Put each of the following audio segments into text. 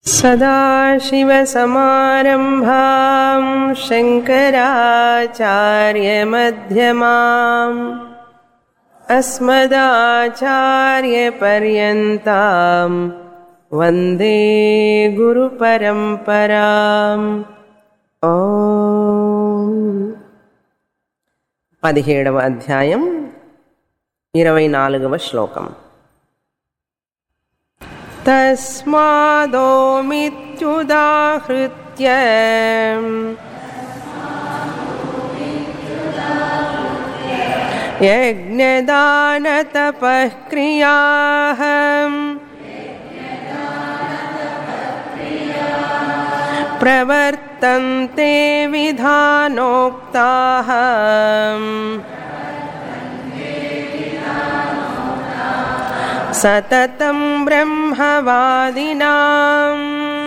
सदाशिवसमारम्भां शङ्कराचार्यमध्यमाम् अस्मदाचार्यपर्यन्तां वन्दे గురుపరంపరాం ఓం పదిహేడవ అధ్యాయం ఇరవై నాలుగవ శ్లోకం తస్మాదోమిత్యుదాహృత్య యజ్ఞదానతపః క్రియాः प्रवर्तन्ते विधानोक्ताः सततं ब्रह्मवादिनाम्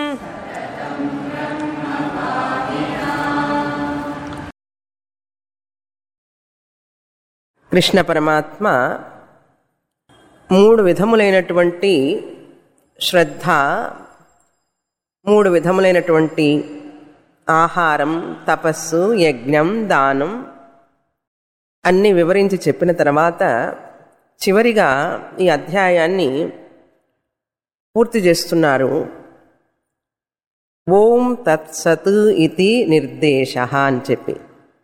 కృష్ణ పరమాత్మ మూడు విధములైనటువంటి శ్రద్ధ మూడు విధములైనటువంటి ఆహారం తపస్సు యజ్ఞం దానం అన్ని వివరించి చెప్పిన తర్వాత చివరిగా ఈ అధ్యాయాన్ని పూర్తి చేస్తున్నారు ఓం తత్సత్ ఇది నిర్దేశ అని చెప్పి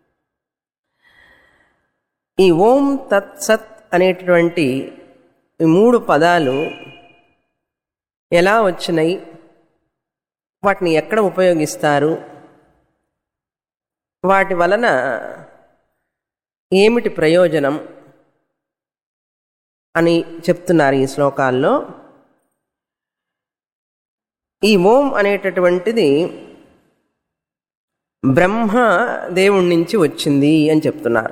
ఈ ఓం తత్సత్ అనేటువంటి ఈ మూడు పదాలు ఎలా వచ్చినాయి వాటిని ఎక్కడ ఉపయోగిస్తారు వాటి వలన ఏమిటి ప్రయోజనం అని చెప్తున్నారు ఈ శ్లోకాల్లో ఈ ఓం అనేటటువంటిది బ్రహ్మ దేవుడి నుంచి వచ్చింది అని చెప్తున్నారు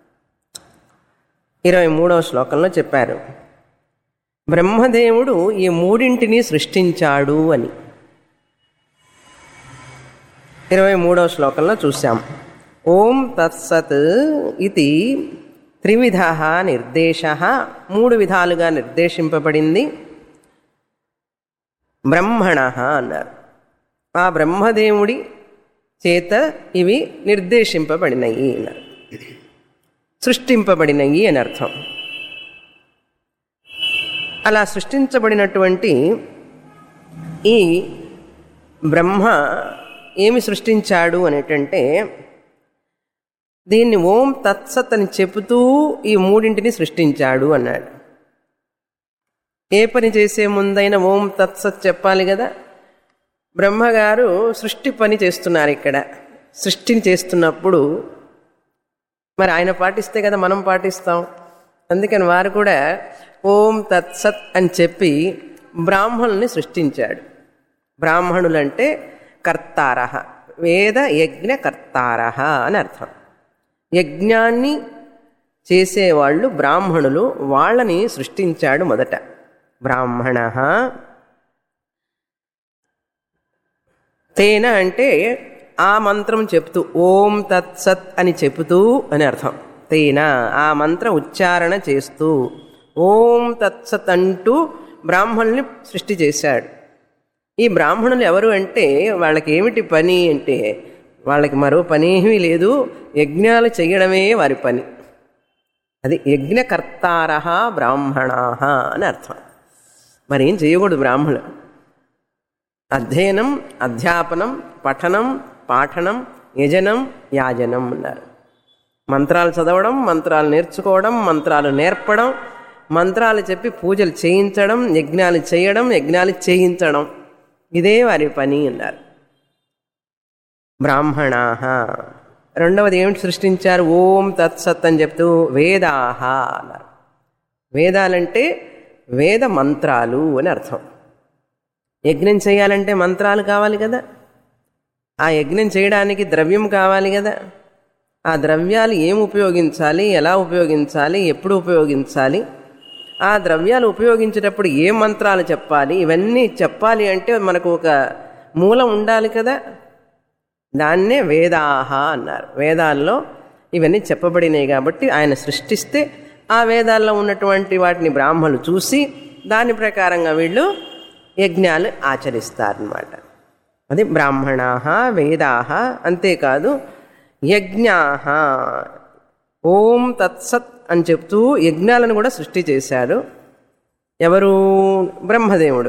ఇరవై మూడవ శ్లోకంలో చెప్పారు బ్రహ్మదేవుడు ఈ మూడింటిని సృష్టించాడు అని ఇరవై మూడవ శ్లోకంలో చూసాం ఓం తత్సత్ ఇది త్రివిధ నిర్దేశ మూడు విధాలుగా నిర్దేశింపబడింది బ్రహ్మణ అన్నారు ఆ బ్రహ్మదేవుడి చేత ఇవి నిర్దేశింపబడినవి అన్నారు సృష్టింపబడినవి అని అర్థం అలా సృష్టించబడినటువంటి ఈ బ్రహ్మ ఏమి సృష్టించాడు అనేటంటే దీన్ని ఓం తత్సత్ అని చెబుతూ ఈ మూడింటిని సృష్టించాడు అన్నాడు ఏ పని చేసే ముందైనా ఓం తత్సత్ చెప్పాలి కదా బ్రహ్మగారు సృష్టి పని చేస్తున్నారు ఇక్కడ సృష్టిని చేస్తున్నప్పుడు మరి ఆయన పాటిస్తే కదా మనం పాటిస్తాం అందుకని వారు కూడా ఓం తత్సత్ అని చెప్పి బ్రాహ్మణుల్ని సృష్టించాడు బ్రాహ్మణులంటే కర్తార వేద యజ్ఞ కర్తార అని అర్థం యజ్ఞాన్ని చేసేవాళ్ళు బ్రాహ్మణులు వాళ్ళని సృష్టించాడు మొదట బ్రాహ్మణ తేన అంటే ఆ మంత్రం చెప్తూ ఓం తత్సత్ అని చెబుతూ అని అర్థం తేన ఆ మంత్ర ఉచ్చారణ చేస్తూ ఓం తత్సత్ అంటూ బ్రాహ్మణుల్ని సృష్టి చేశాడు ఈ బ్రాహ్మణులు ఎవరు అంటే వాళ్ళకి ఏమిటి పని అంటే వాళ్ళకి మరో పని ఏమీ లేదు యజ్ఞాలు చేయడమే వారి పని అది యజ్ఞకర్తార బ్రాహ్మణా అని అర్థం మరి ఏం చేయకూడదు బ్రాహ్మణులు అధ్యయనం అధ్యాపనం పఠనం పాఠనం యజనం యాజనం అన్నారు మంత్రాలు చదవడం మంత్రాలు నేర్చుకోవడం మంత్రాలు నేర్పడం మంత్రాలు చెప్పి పూజలు చేయించడం యజ్ఞాలు చేయడం యజ్ఞాలు చేయించడం ఇదే వారి పని అన్నారు బ్రాహ్మణా రెండవది ఏమిటి సృష్టించారు ఓం తత్సత్ అని చెప్తూ వేదాహ అన్నారు వేదాలంటే వేద మంత్రాలు అని అర్థం యజ్ఞం చేయాలంటే మంత్రాలు కావాలి కదా ఆ యజ్ఞం చేయడానికి ద్రవ్యం కావాలి కదా ఆ ద్రవ్యాలు ఏం ఉపయోగించాలి ఎలా ఉపయోగించాలి ఎప్పుడు ఉపయోగించాలి ఆ ద్రవ్యాలు ఉపయోగించేటప్పుడు ఏ మంత్రాలు చెప్పాలి ఇవన్నీ చెప్పాలి అంటే మనకు ఒక మూలం ఉండాలి కదా దాన్నే వేదాహ అన్నారు వేదాల్లో ఇవన్నీ చెప్పబడినాయి కాబట్టి ఆయన సృష్టిస్తే ఆ వేదాల్లో ఉన్నటువంటి వాటిని బ్రాహ్మణులు చూసి దాని ప్రకారంగా వీళ్ళు యజ్ఞాలు ఆచరిస్తారన్నమాట అది బ్రాహ్మణా వేదా అంతేకాదు యజ్ఞా ఓం తత్సత్ అని చెప్తూ యజ్ఞాలను కూడా సృష్టి చేశాడు ఎవరు బ్రహ్మదేవుడు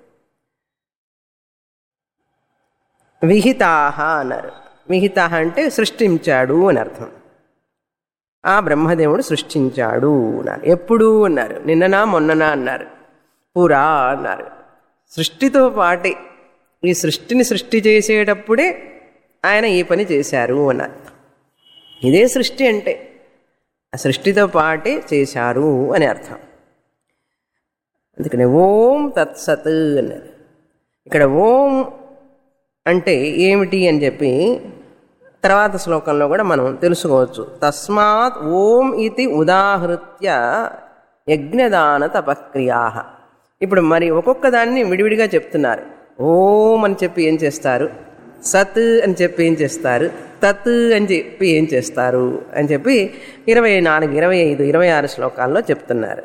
విహితాహ అన్నారు విహిత అంటే సృష్టించాడు అని అర్థం ఆ బ్రహ్మదేవుడు సృష్టించాడు అన్నారు ఎప్పుడు అన్నారు నిన్ననా మొన్ననా అన్నారు పురా అన్నారు సృష్టితో పాటే ఈ సృష్టిని సృష్టి చేసేటప్పుడే ఆయన ఈ పని చేశారు అన్నారు ఇదే సృష్టి అంటే ఆ సృష్టితో పాటే చేశారు అని అర్థం అందుకనే ఓం తత్సత్ అన్నారు ఇక్కడ ఓం అంటే ఏమిటి అని చెప్పి తర్వాత శ్లోకంలో కూడా మనం తెలుసుకోవచ్చు తస్మాత్ ఓం ఇది ఉదాహృత్య యజ్ఞదాన తపక్రియా ఇప్పుడు మరి ఒక్కొక్క దాన్ని విడివిడిగా చెప్తున్నారు ఓం అని చెప్పి ఏం చేస్తారు సత్ అని చెప్పి ఏం చేస్తారు తత్ అని చెప్పి ఏం చేస్తారు అని చెప్పి ఇరవై నాలుగు ఇరవై ఐదు ఇరవై ఆరు శ్లోకాల్లో చెప్తున్నారు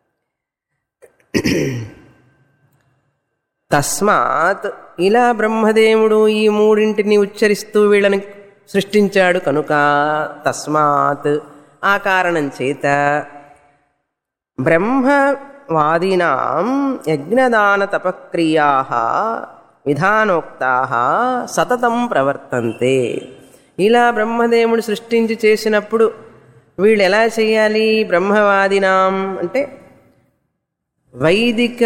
తస్మాత్ ఇలా బ్రహ్మదేవుడు ఈ మూడింటిని ఉచ్చరిస్తూ వీళ్ళని సృష్టించాడు కనుక తస్మాత్ ఆ కారణం చేత బ్రహ్మవాదీనాం యజ్ఞదాన తపక్రియా విధానోక్తా సతతం ప్రవర్తంతే ఇలా బ్రహ్మదేవుడు సృష్టించి చేసినప్పుడు వీళ్ళు ఎలా చేయాలి బ్రహ్మవాదినాం అంటే వైదిక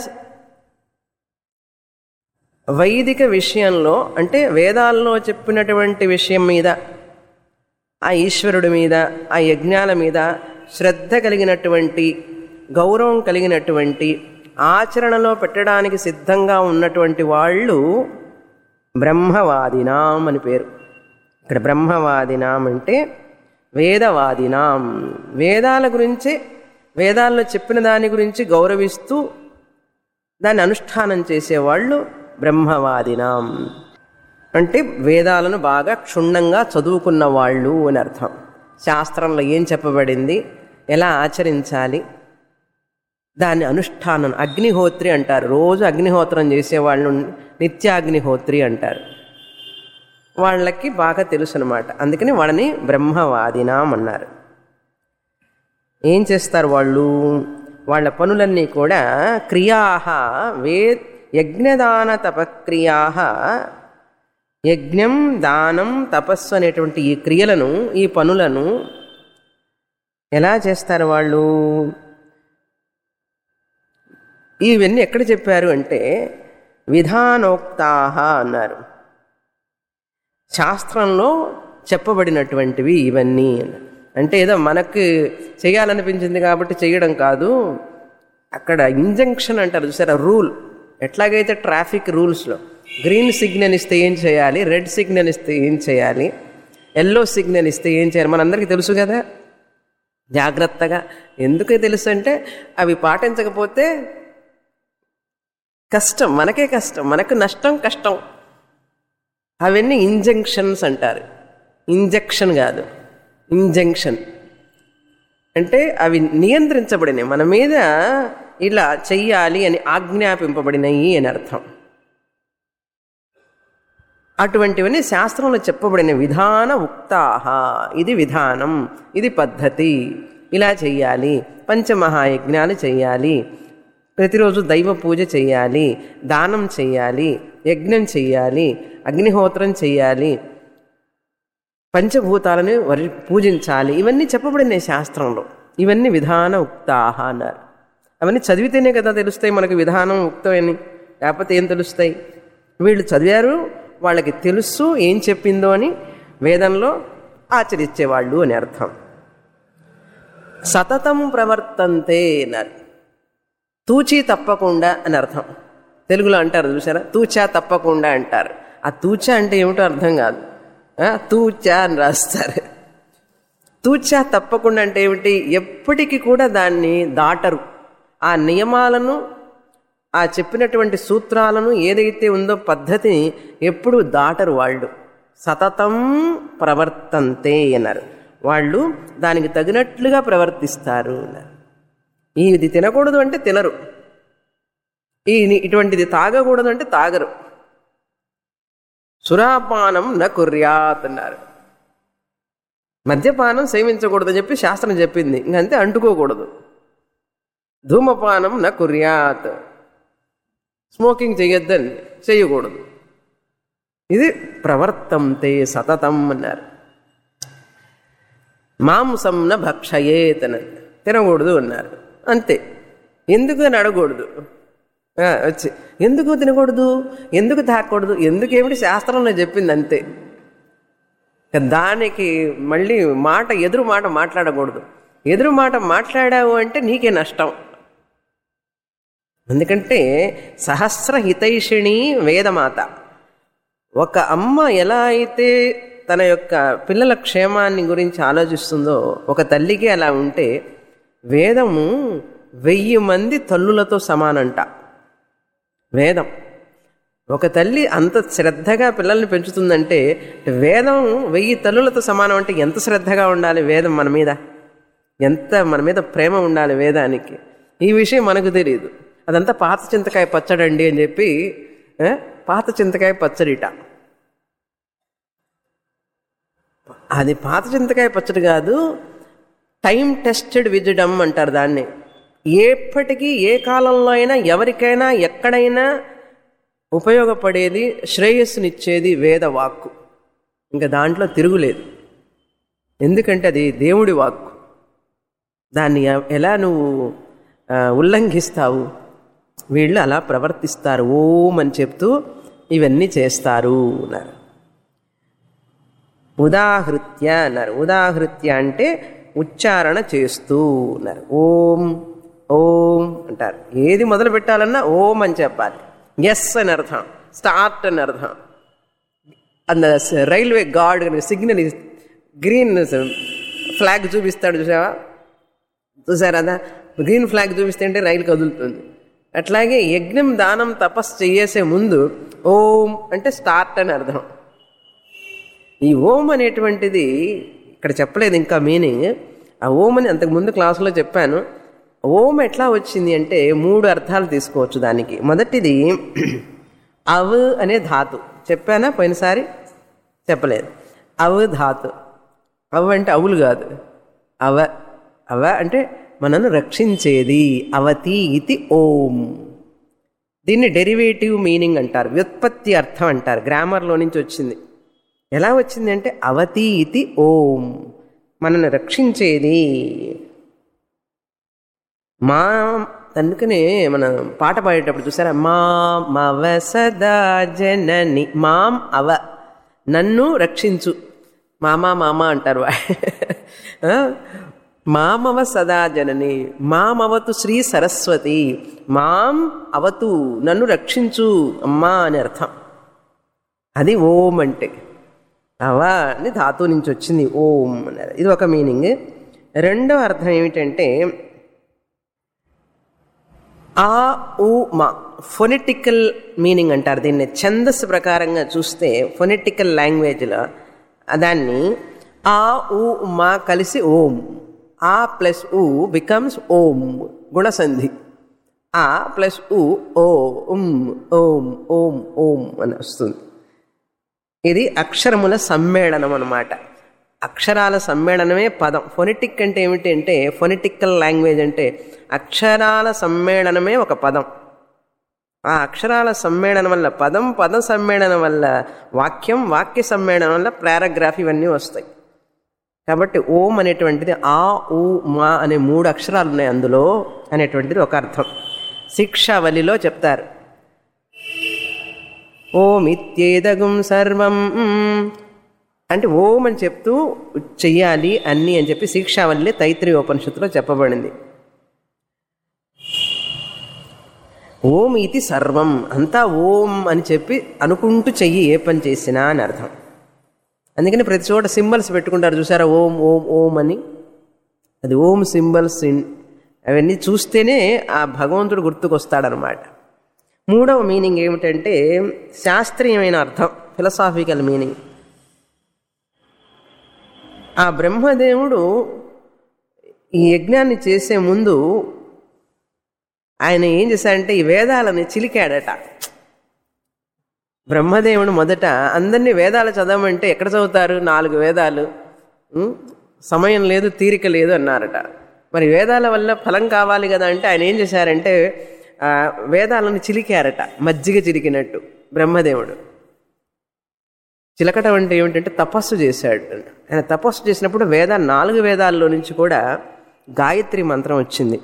వైదిక విషయంలో అంటే వేదాల్లో చెప్పినటువంటి విషయం మీద ఆ ఈశ్వరుడి మీద ఆ యజ్ఞాల మీద శ్రద్ధ కలిగినటువంటి గౌరవం కలిగినటువంటి ఆచరణలో పెట్టడానికి సిద్ధంగా ఉన్నటువంటి వాళ్ళు బ్రహ్మవాదినాం అని పేరు ఇక్కడ బ్రహ్మవాదినాం అంటే వేదవాదినాం వేదాల గురించే వేదాల్లో చెప్పిన దాని గురించి గౌరవిస్తూ దాన్ని అనుష్ఠానం చేసేవాళ్ళు బ్రహ్మవాదినాం అంటే వేదాలను బాగా క్షుణ్ణంగా చదువుకున్న వాళ్ళు అని అర్థం శాస్త్రంలో ఏం చెప్పబడింది ఎలా ఆచరించాలి దాని అనుష్ఠానం అగ్నిహోత్రి అంటారు రోజు అగ్నిహోత్రం చేసేవాళ్ళు నిత్యాగ్నిహోత్రి అంటారు వాళ్ళకి బాగా తెలుసు అనమాట అందుకని వాళ్ళని బ్రహ్మవాదినాం అన్నారు ఏం చేస్తారు వాళ్ళు వాళ్ళ పనులన్నీ కూడా క్రియా వే యజ్ఞదాన తపక్రియా యజ్ఞం దానం తపస్సు అనేటువంటి ఈ క్రియలను ఈ పనులను ఎలా చేస్తారు వాళ్ళు ఇవన్నీ ఎక్కడ చెప్పారు అంటే విధానోక్తాహ అన్నారు శాస్త్రంలో చెప్పబడినటువంటివి ఇవన్నీ అంటే ఏదో మనకు చేయాలనిపించింది కాబట్టి చేయడం కాదు అక్కడ ఇంజంక్షన్ అంటారు చూసారా రూల్ ఎట్లాగైతే ట్రాఫిక్ రూల్స్లో గ్రీన్ సిగ్నల్ ఇస్తే ఏం చేయాలి రెడ్ సిగ్నల్ ఇస్తే ఏం చేయాలి ఎల్లో సిగ్నల్ ఇస్తే ఏం చేయాలి మనందరికీ తెలుసు కదా జాగ్రత్తగా ఎందుకు తెలుసు అంటే అవి పాటించకపోతే కష్టం మనకే కష్టం మనకు నష్టం కష్టం అవన్నీ ఇంజంక్షన్స్ అంటారు ఇంజెక్షన్ కాదు ఇంజంక్షన్ అంటే అవి నియంత్రించబడినాయి మన మీద ఇలా చెయ్యాలి అని ఆజ్ఞాపింపబడినవి అని అర్థం అటువంటివన్నీ శాస్త్రంలో చెప్పబడిన విధాన ఉక్తాహ ఇది విధానం ఇది పద్ధతి ఇలా చెయ్యాలి పంచమహాయజ్ఞాలు చెయ్యాలి ప్రతిరోజు దైవ పూజ చెయ్యాలి దానం చెయ్యాలి యజ్ఞం చెయ్యాలి అగ్నిహోత్రం చెయ్యాలి పంచభూతాలను వరి పూజించాలి ఇవన్నీ చెప్పబడినాయి శాస్త్రంలో ఇవన్నీ విధాన ఉక్తాహ అన్నారు అవన్నీ చదివితేనే కదా తెలుస్తాయి మనకు విధానం ఉక్తమని లేకపోతే ఏం తెలుస్తాయి వీళ్ళు చదివారు వాళ్ళకి తెలుసు ఏం చెప్పిందో అని వేదంలో ఆచరించేవాళ్ళు అని అర్థం సతతం ప్రవర్తంతే అన్నారు తూచి తప్పకుండా అని అర్థం తెలుగులో అంటారు చూసారా తూచా తప్పకుండా అంటారు ఆ తూచా అంటే ఏమిటో అర్థం కాదు తూచా అని రాస్తారు తూచా తప్పకుండా అంటే ఏమిటి ఎప్పటికీ కూడా దాన్ని దాటరు ఆ నియమాలను ఆ చెప్పినటువంటి సూత్రాలను ఏదైతే ఉందో పద్ధతిని ఎప్పుడు దాటరు వాళ్ళు సతతం ప్రవర్తంతే అన్నారు వాళ్ళు దానికి తగినట్లుగా ప్రవర్తిస్తారు అన్నారు ఇది తినకూడదు అంటే తినరు ఈ ఇటువంటిది తాగకూడదు అంటే తాగరు సురాపానం న కుర్యాత్ అన్నారు మద్యపానం సేవించకూడదని చెప్పి శాస్త్రం చెప్పింది ఇంకంతే అంటుకోకూడదు ధూమపానం న కుర్యాత్ స్మోకింగ్ చేయొద్దని చేయకూడదు ఇది ప్రవర్తంతే సతతం అన్నారు మాంసం న భక్షయేత్ అని తినకూడదు అన్నారు అంతే ఎందుకు అని అడగకూడదు ఆ, వచ్చి ఎందుకు తినకూడదు ఎందుకు తాకూడదు ఎందుకు ఏమిటి శాస్త్రంలో చెప్పింది అంతే ఇక దానికి మళ్ళీ మాట ఎదురు మాట మాట్లాడకూడదు ఎదురు మాట మాట్లాడావు అంటే నీకే నష్టం ఎందుకంటే సహస్ర హితైషిణి వేదమాత ఒక అమ్మ ఎలా అయితే తన యొక్క పిల్లల క్షేమాన్ని గురించి ఆలోచిస్తుందో ఒక తల్లికి అలా ఉంటే వేదము వెయ్యి మంది తల్లులతో సమానంట వేదం ఒక తల్లి అంత శ్రద్ధగా పిల్లల్ని పెంచుతుందంటే వేదం వెయ్యి తల్లులతో సమానం అంటే ఎంత శ్రద్ధగా ఉండాలి వేదం మన మీద ఎంత మన మీద ప్రేమ ఉండాలి వేదానికి ఈ విషయం మనకు తెలియదు అదంతా పాత చింతకాయ పచ్చడండి అని చెప్పి ఆ, పాత చింతకాయ పచ్చడిట అది పాత చింతకాయ పచ్చడి కాదు టైం టెస్టెడ్ విజడమ్ అంటారు దాన్ని ఎప్పటికీ ఏ కాలంలో అయినా ఎవరికైనా ఎక్కడైనా ఉపయోగపడేది శ్రేయస్సునిచ్చేది వేద వాక్కు ఇంకా దాంట్లో తిరుగులేదు ఎందుకంటే అది దేవుడి వాక్కు దాన్ని ఎ- ఎలా నువ్వు ఆ, ఉల్లంఘిస్తావు వీళ్ళు అలా ప్రవర్తిస్తారు ఓం అని చెప్తూ ఇవన్నీ చేస్తారు అన్నారు ఉదాహృత్య అన్నారు ఉదాహృత్య అంటే ఉచ్చారణ చేస్తూ అన్నారు ఓం ఓం అంటారు ఏది మొదలు పెట్టాలన్నా ఓం అని చెప్పాలి ఎస్ అని అర్థం స్టార్ట్ అని అర్థం அந்த స- railway guard signal green flag చూపిస్తాడు చూసావా చూసారా అదా గ్రీన్ ఫ్లాగ్ చూపిస్తే అంటే రైలు కదులుతుంది అట్లాగే యజ్ఞం దానం తపస్సు చేసే ముందు ఓం అంటే స్టార్ట్ అని అర్థం ఈ ఓం అనేటువంటిది ఇక్కడ చెప్పలేదు ఇంకా మీనింగ్ ఆ ఓం అని అంతకు ముందు క్లాసులో చెప్పాను ఓం ఎట్లా వచ్చింది అంటే మూడు అర్థాలు తీసుకోవచ్చు దానికి మొదటిది అవ్ అనే ధాతు చెప్పానా పోయినసారి చెప్పలేదు అవ్ ధాతు అవ్ అంటే అవులు కాదు అవ అవ అంటే మనను రక్షించేది అవతి ఇది ఓం దీన్ని డెరివేటివ్ మీనింగ్ అంటారు వ్యుత్పత్తి అర్థం అంటారు గ్రామర్లో నుంచి వచ్చింది ఎలా వచ్చింది అంటే అవతి ఇది ఓం మనల్ని రక్షించేది మా అందుకనే మన పాట పాడేటప్పుడు చూసారా మాం అవ సదా జనని మాం అవ నన్ను రక్షించు మామా మామ అంటారు వా- ఆ? మామవ సదా జనని మామవతు శ్రీ సరస్వతి మాం అవతు నన్ను రక్షించు అమ్మా అని అర్థం అది ఓం అంటే అవా అని ధాతు నుంచి వచ్చింది ఓం అన్నారు ఇది ఒక మీనింగ్ రెండో అర్థం ఏమిటంటే ఆ ఉ మా ఫొనెటికల్ మీనింగ్ అంటారు దీన్ని ఛందస్సు ప్రకారంగా చూస్తే ఫొనెటికల్ లాంగ్వేజ్లో దాన్ని ఆ ఉ మా కలిసి ఓం ఆ ప్లస్ ఉ బికమ్స్ ఓం గుణసంధి ఆ ప్లస్ ఉ ఓ ఉమ్ ఓం ఓం ఓం అని వస్తుంది ఇది అక్షరముల సమ్మేళనం అన్నమాట అక్షరాల సమ్మేళనమే పదం ఫొనెటిక్ అంటే ఏమిటి అంటే ఫొనెటికల్ లాంగ్వేజ్ అంటే అక్షరాల సమ్మేళనమే ఒక పదం ఆ అక్షరాల సమ్మేళనం వల్ల పదం పద సమ్మేళనం వల్ల వాక్యం వాక్య సమ్మేళనం వల్ల పారాగ్రాఫ్ ఇవన్నీ వస్తాయి కాబట్టి ఓం అనేటువంటిది ఆ ఊ మా అనే మూడు అక్షరాలు ఉన్నాయి అందులో అనేటువంటిది ఒక అర్థం శిక్షావళిలో చెప్తారు ఓం ఇత్యేదగుం సర్వం అంటే ఓం అని చెప్తూ చెయ్యాలి అన్ని అని చెప్పి శిక్షావల్లి తైత్రి ఉపనిషత్తులో చెప్పబడింది ఓం ఇది సర్వం అంతా ఓం అని చెప్పి అనుకుంటూ చెయ్యి ఏ పని చేసినా అని అర్థం అందుకని ప్రతి చోట సింబల్స్ పెట్టుకుంటారు చూసారా ఓం ఓం ఓం అని అది ఓం సింబల్స్ ఇన్- అవన్నీ చూస్తేనే ఆ భగవంతుడు గుర్తుకొస్తాడనమాట మూడవ మీనింగ్ ఏమిటంటే శాస్త్రీయమైన అర్థం ఫిలసాఫికల్ మీనింగ్ ఆ బ్రహ్మదేవుడు ఈ యజ్ఞాన్ని చేసే ముందు ఆయన ఏం చేశాడంటే ఈ వేదాలని చిలికాడట బ్రహ్మదేవుడు మొదట అందరినీ వేదాలు చదవమంటే ఎక్కడ చదువుతారు నాలుగు వేదాలు ఉం? సమయం లేదు తీరిక లేదు అన్నారట మరి వేదాల వల్ల ఫలం కావాలి కదా అంటే ఆయన ఏం చేశారంటే ఆ, వేదాలను చిలికారట మజ్జిగ చిలికినట్టు బ్రహ్మదేవుడు చిలకటం అంటే ఏమిటంటే తపస్సు చేశాడు ఆయన తపస్సు చేసినప్పుడు వేద నాలుగు వేదాల్లో నుంచి కూడా గాయత్రి మంత్రం వచ్చింది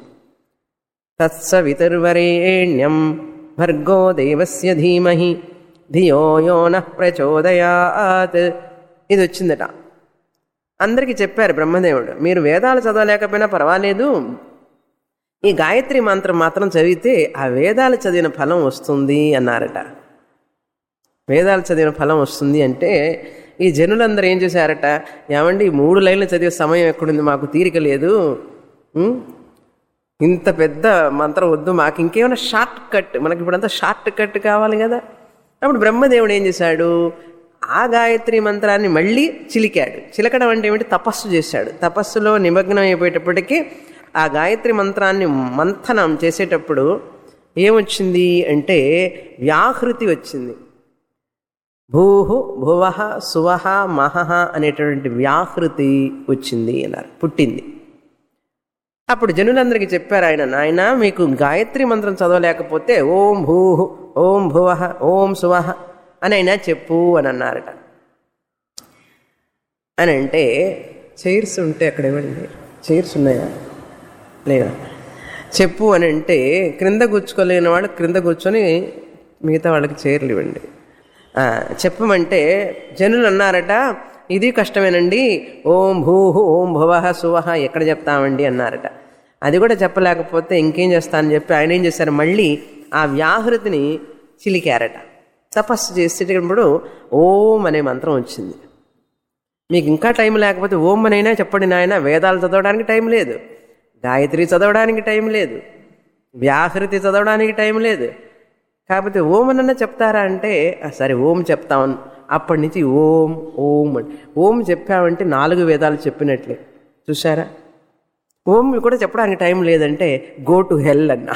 తత్సవితుర్వరేణ్యం భర్గో దేవస్య ధీమహి ధియో యో నః ప్రచోదయాత్ ఇది వచ్చిందట అందరికీ చెప్పారు బ్రహ్మదేవుడు మీరు వేదాలు చదవలేకపోయినా పర్వాలేదు ఈ గాయత్రి మంత్రం మాత్రం చదివితే ఆ వేదాలు చదివిన ఫలం వస్తుంది అన్నారట వేదాలు చదివిన ఫలం వస్తుంది అంటే ఈ జనులందరూ ఏం చేశారట ఏమండి ఈ మూడు లైన్లు చదివే సమయం ఎక్కడుంది మాకు తీరిక లేదు ఉం? ఇంత పెద్ద మంత్రం వద్దు మాకు ఇంకేమైనా షార్ట్ కట్ మనకి ఇప్పుడంతా షార్ట్ కట్ కావాలి కదా అప్పుడు బ్రహ్మదేవుడు ఏం చేశాడు ఆ గాయత్రి మంత్రాన్ని మళ్ళీ చిలికాడు చిలకడం అంటే ఏమిటి తపస్సు చేశాడు తపస్సులో నిమగ్నం అయిపోయేటప్పటికీ ఆ గాయత్రి మంత్రాన్ని మంథనం చేసేటప్పుడు ఏమొచ్చింది అంటే వ్యాహృతి వచ్చింది భూహు భువహ సువహ మహహ అనేటువంటి వ్యాహృతి వచ్చింది అన్నారు పుట్టింది అప్పుడు జనులందరికీ చెప్పారు ఆయన నాయన మీకు గాయత్రి మంత్రం చదవలేకపోతే ఓం భూహు ఓం భువహ ఓం సువహ అని అయినా చెప్పు అని అన్నారట అని అంటే చైర్స్ ఉంటే అక్కడ ఇవ్వండి చైర్స్ ఉన్నాయా లేదా చెప్పు అని అంటే క్రింద కూర్చోలేని వాళ్ళు క్రింద కూర్చొని మిగతా వాళ్ళకి చైర్లు ఇవ్వండి ఆ, చెప్పమంటే జనులు అన్నారట ఇది కష్టమేనండి ఓం భూహు ఓం భువహ సువహ ఎక్కడ చెప్తామండి అన్నారట అది కూడా చెప్పలేకపోతే ఇంకేం చేస్తానని చెప్పి ఆయన ఏం చేశారు మళ్ళీ ఆ వ్యాహృతిని చిలికారట తపస్సు చేసేటప్పుడు ఓం అనే మంత్రం వచ్చింది మీకు ఇంకా టైం లేకపోతే ఓం అనైనా చెప్పండి నాయన వేదాలు చదవడానికి టైం లేదు గాయత్రి చదవడానికి టైం లేదు వ్యాహృతి చదవడానికి టైం లేదు కాకపోతే ఓం అనన్నా చెప్తారా అంటే "ఆ, సరే ఓం చెప్తాం అప్పటి నుంచి ఓం ఓం అని ఓం చెప్పామంటే నాలుగు వేదాలు చెప్పినట్లే చూసారా ఓం కూడా చెప్పడానికి టైం లేదంటే గో టు హెల్ అన్నా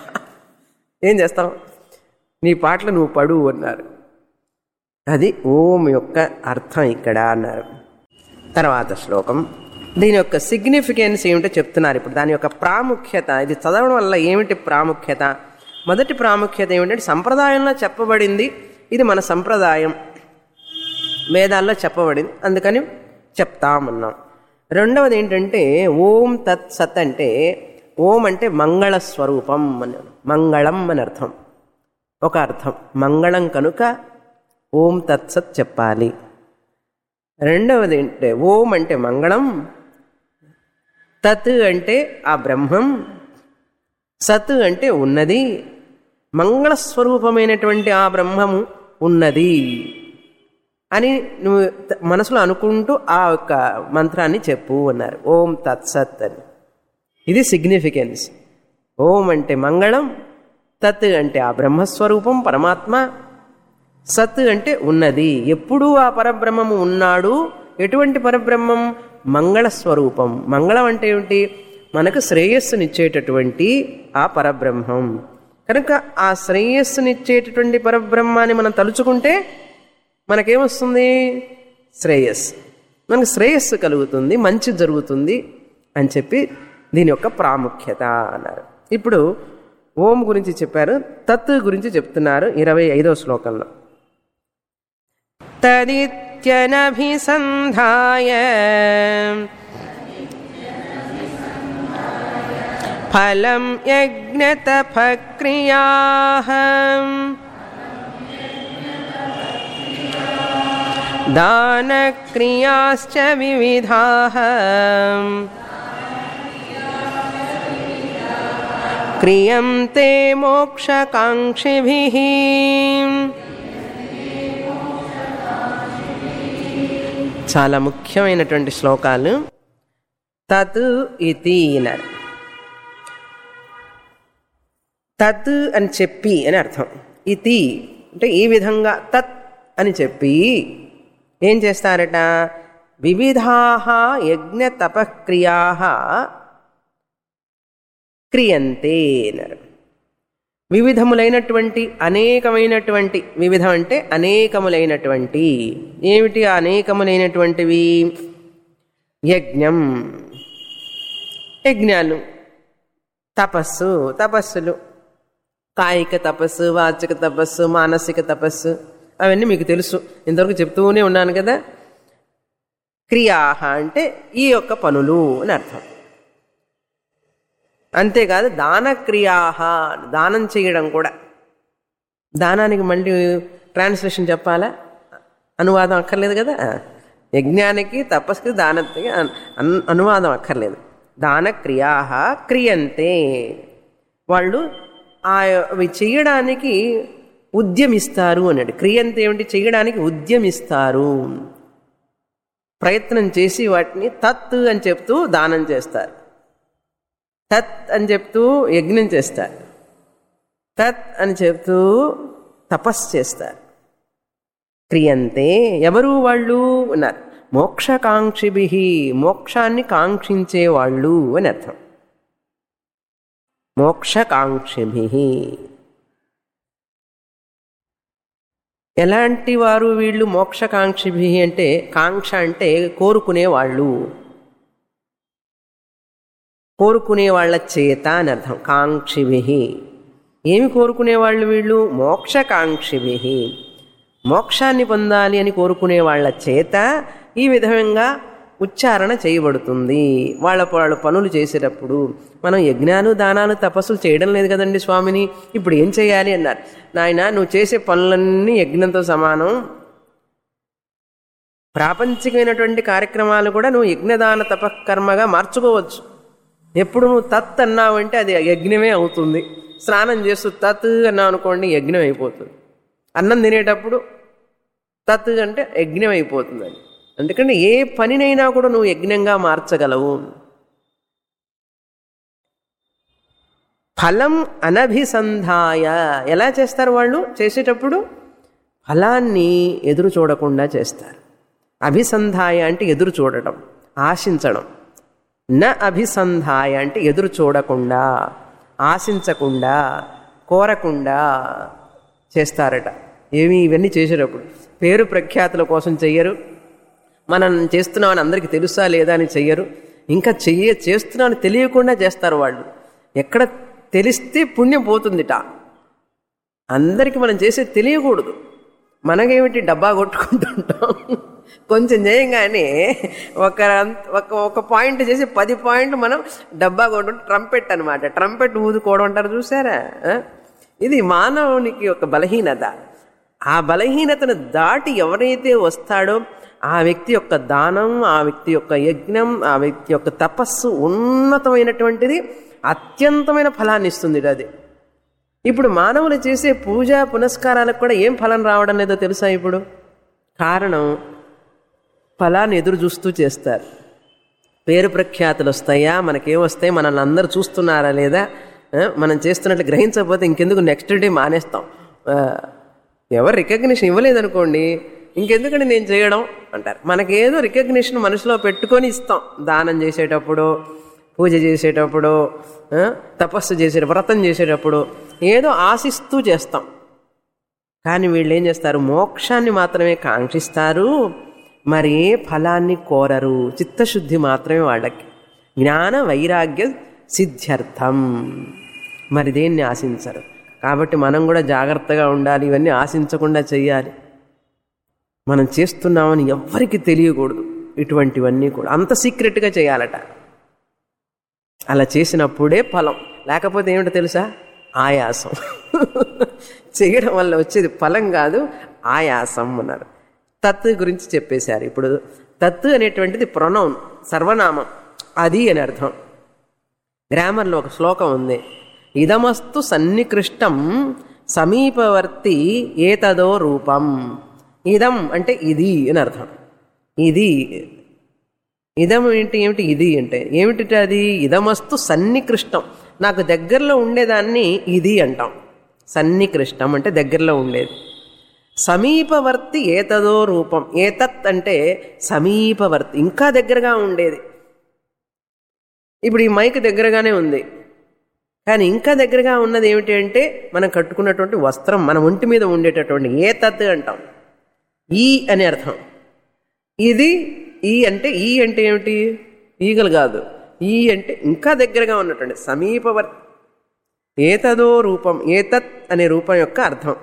ఏం చేస్తాం నీ పాటలు నువ్వు పడు అన్నారు అది ఓం యొక్క అర్థం ఇక్కడ అన్నారు తర్వాత శ్లోకం దీని యొక్క సిగ్నిఫికెన్స్ ఏమిటో చెప్తున్నారు ఇప్పుడు దాని యొక్క ప్రాముఖ్యత ఇది చదవడం వల్ల ఏమిటి ప్రాముఖ్యత మొదటి ప్రాముఖ్యత ఏమిటంటే సంప్రదాయంలో చెప్పబడింది ఇది మన సంప్రదాయం వేదాల్లో చెప్పబడింది అందుకని చెప్తామన్నాం రెండవది ఏంటంటే ఓం తత్ సత్ అంటే ఓం అంటే మంగళ స్వరూపం అని మంగళం అని అర్థం ఒక అర్థం మంగళం కనుక ఓం తత్సత్ చెప్పాలి రెండవది అంటే ఓం అంటే మంగళం తత్ అంటే ఆ బ్రహ్మం సత్ అంటే ఉన్నది మంగళస్వరూపమైనటువంటి ఆ బ్రహ్మము ఉన్నది అని నువ్వు త- మనసులో అనుకుంటూ ఆ యొక్క మంత్రాన్ని చెప్పు అన్నారు ఓం తత్సత్ అని ఇది సిగ్నిఫికెన్స్ ఓం అంటే మంగళం తత్ అంటే ఆ బ్రహ్మస్వరూపం పరమాత్మ సత్ అంటే ఉన్నది ఎప్పుడూ ఆ పరబ్రహ్మము ఉన్నాడు ఎటువంటి పరబ్రహ్మం మంగళ స్వరూపం మంగళం అంటే ఏమిటి మనకు శ్రేయస్సునిచ్చేటటువంటి ఆ పరబ్రహ్మం కనుక ఆ శ్రేయస్సునిచ్చేటటువంటి పరబ్రహ్మాన్ని మనం తలుచుకుంటే మనకేమొస్తుంది శ్రేయస్ మనకు శ్రేయస్సు కలుగుతుంది మంచి జరుగుతుంది అని చెప్పి దీని యొక్క ప్రాముఖ్యత అన్నారు ఇప్పుడు ఓం గురించి చెప్పారు తత్ గురించి చెప్తున్నారు ఇరవై ఐదో శ్లోకంలో తదిత్యనభిసంధాయ ఫలం యజ్ఞతపక్రియా దానక్రియాశ్చ వివిధా క్రియంతే మోక్షకాంక్షిభిः చాలా ముఖ్యమైనటువంటి శ్లోకాలు తత్ ఇతి అన్నారు తత్ అని చెప్పి అని అర్థం ఇతి అంటే ఈ విధంగా తత్ అని చెప్పి ఏం చేస్తారట వివిధా యజ్ఞ తపక్రియా క్రియంతే అన్నారు వివిధములైనటువంటి అనేకమైనటువంటి వివిధం అంటే అనేకములైనటువంటి ఏమిటి ఆ అనేకములైనటువంటివి యజ్ఞం యజ్ఞాలు తపస్సు తపస్సులు కాయిక తపస్సు వాచిక తపస్సు మానసిక తపస్సు అవన్నీ మీకు తెలుసు ఇంతవరకు చెప్తూనే ఉన్నాను కదా క్రియాహ అంటే ఈ యొక్క పనులు అని అర్థం అంతేకాదు దానక్రియాహ దానం చేయడం కూడా దానానికి మళ్ళీ ట్రాన్స్లేషన్ చెప్పాలా అనువాదం అక్కర్లేదు కదా యజ్ఞానికి తపస్సుకి దానకి అన్- అనువాదం అక్కర్లేదు దానక్రియా క్రియంతే వాళ్ళు ఆ అవి చేయడానికి ఉద్యమిస్తారు అన్నాడు క్రియంతే ఏమిటి చేయడానికి ఉద్యమిస్తారు ప్రయత్నం చేసి వాటిని తత్ అని చెప్తూ దానం చేస్తారు తత్ అని చెప్తూ యజ్ఞం చేస్తారు తత్ అని చెప్తూ తపస్సు చేస్తారు క్రియంతే ఎవరు వాళ్ళు అన్నారు మోక్షకాంక్షిభి మోక్షాన్ని కాంక్షించే వాళ్ళు అని అర్థం మోక్షకాంక్షిభి ఎలాంటి వారు వీళ్ళు మోక్షకాంక్షిభి అంటే కాంక్ష అంటే కోరుకునే వాళ్ళు కోరుకునే వాళ్ళ చేత అని అర్థం కాంక్షిభి ఏమి కోరుకునే వాళ్ళు వీళ్ళు మోక్షకాంక్షిభి మోక్షాన్ని పొందాలి అని కోరుకునే వాళ్ళ చేత ఈ విధంగా ఉచ్చారణ చేయబడుతుంది వాళ్ళ వాళ్ళ పనులు చేసేటప్పుడు మనం యజ్ఞాలు దానాలు తపస్సులు చేయడం లేదు కదండి స్వామిని ఇప్పుడు ఏం చేయాలి అన్నారు నాయన నువ్వు చేసే పనులన్నీ యజ్ఞంతో సమానం ప్రాపంచికమైనటువంటి కార్యక్రమాలు కూడా నువ్వు యజ్ఞదాన తపకర్మగా మార్చుకోవచ్చు ఎప్పుడు నువ్వు తత్ అన్నావంటే అది యజ్ఞమే అవుతుంది స్నానం చేస్తూ తత్ అన్నావు అనుకోండి యజ్ఞం అయిపోతుంది అన్నం తినేటప్పుడు తత్ అంటే యజ్ఞం అయిపోతుంది అది అందుకని ఏ పనినైనా కూడా నువ్వు యజ్ఞంగా మార్చగలవు ఫలం అనభిసంధాయ ఎలా చేస్తారు వాళ్ళు చేసేటప్పుడు ఫలాన్ని ఎదురు చూడకుండా చేస్తారు అభిసంధాయ అంటే ఎదురు చూడటం ఆశించడం న అభిసంధాయ అంటే ఎదురు చూడకుండా ఆశించకుండా కోరకుండా చేస్తారట ఏమి ఇవన్నీ చేసేటప్పుడు పేరు ప్రఖ్యాతుల కోసం చెయ్యరు మనం చేస్తున్నామని అందరికీ తెలుసా లేదా అని చెయ్యరు ఇంకా చెయ్య చేస్తున్నామని తెలియకుండా చేస్తారు వాళ్ళు ఎక్కడ తెలిస్తే పుణ్యం పోతుందిట అందరికీ మనం చేసేది తెలియకూడదు మనకేమిటి డబ్బా కొట్టుకుంటుంటాం కొంచెం చేయంగానే ఒక ఒక ఒక పాయింట్ చేసి పది పాయింట్ మనం డబ్బా కొట్టు ట్రంపెట్ అనమాట ట్రంపెట్ ఊదుకోవడం అంటారు చూసారా ఆ? ఇది మానవునికి ఒక బలహీనత ఆ బలహీనతను దాటి ఎవరైతే వస్తాడో ఆ వ్యక్తి యొక్క దానం ఆ వ్యక్తి యొక్క యజ్ఞం ఆ వ్యక్తి యొక్క తపస్సు ఉన్నతమైనటువంటిది అత్యంతమైన ఫలాన్ని ఇస్తుంది అది ఇప్పుడు మానవులు చేసే పూజ పునస్కారాలకు కూడా ఏం ఫలం రావడం లేదో తెలుసా ఇప్పుడు కారణం ఫలాన్ని ఎదురు చూస్తూ చేస్తారు పేరు ప్రఖ్యాతులు వస్తాయా మనకేం వస్తాయి మనల్ని అందరూ చూస్తున్నారా లేదా ఆ, మనం చేస్తున్నట్లు గ్రహించకపోతే ఇంకెందుకు నెక్స్ట్ డే మానేస్తాం ఆ, ఎవరు రికగ్నిషన్ ఇవ్వలేదనుకోండి ఇంకెందుకండి నేను చేయడం అంటారు మనకేదో రికగ్నిషన్ మనసులో పెట్టుకొని ఇస్తాం దానం చేసేటప్పుడు పూజ చేసేటప్పుడు ఆ, తపస్సు చేసే వ్రతం చేసేటప్పుడు ఏదో ఆశిస్తూ చేస్తాం కానీ వీళ్ళు ఏం చేస్తారు మోక్షాన్ని మాత్రమే కాంక్షిస్తారు మరి ఏ ఫలాన్ని కోరరు చిత్తశుద్ధి మాత్రమే వాళ్ళకి జ్ఞాన వైరాగ్య సిద్ధ్యర్థం మరి దేన్ని ఆశించరు కాబట్టి మనం కూడా జాగ్రత్తగా ఉండాలి ఇవన్నీ ఆశించకుండా చెయ్యాలి మనం చేస్తున్నామని ఎవ్వరికి తెలియకూడదు ఇటువంటివన్నీ కూడా అంత సీక్రెట్గా చేయాలట అలా చేసినప్పుడే ఫలం లేకపోతే ఏమిటో తెలుసా ఆయాసం చేయడం వల్ల వచ్చేది ఫలం కాదు ఆయాసం అన్నారు తత్ గురించి చెప్పేశారు ఇప్పుడు తత్ అనేటువంటిది ప్రొనౌన్ సర్వనామం అది అని అర్థం గ్రామర్లో ఒక శ్లోకం ఉంది ఇదమస్తు సన్నికృష్టం సమీపవర్తి ఏతదో రూపం ఇదం అంటే ఇది అని అర్థం ఇది ఇదం ఏంటి ఏమిటి ఇది అంటే ఏమిటి అది ఇదమస్తు సన్నికృష్టం నాకు దగ్గరలో ఉండేదాన్ని ఇది అంటాం సన్నికృష్టం అంటే దగ్గరలో ఉండేది సమీపవర్తి ఏతదో రూపం ఏతత్ అంటే సమీపవర్తి ఇంకా దగ్గరగా ఉండేది ఇప్పుడు ఈ మైక్ దగ్గరగానే ఉంది కానీ ఇంకా దగ్గరగా ఉన్నది ఏమిటి అంటే మనం కట్టుకున్నటువంటి వస్త్రం మన ఒంటి మీద ఉండేటటువంటి ఏ తత్ అంటాం ఈ అని అర్థం ఇది ఈ అంటే ఈ అంటే ఏమిటి ఈగలు కాదు ఈ అంటే ఇంకా దగ్గరగా ఉన్నటువంటి సమీపవర్ ఏతదో రూపం ఏతత్ అనే రూపం యొక్క అర్థం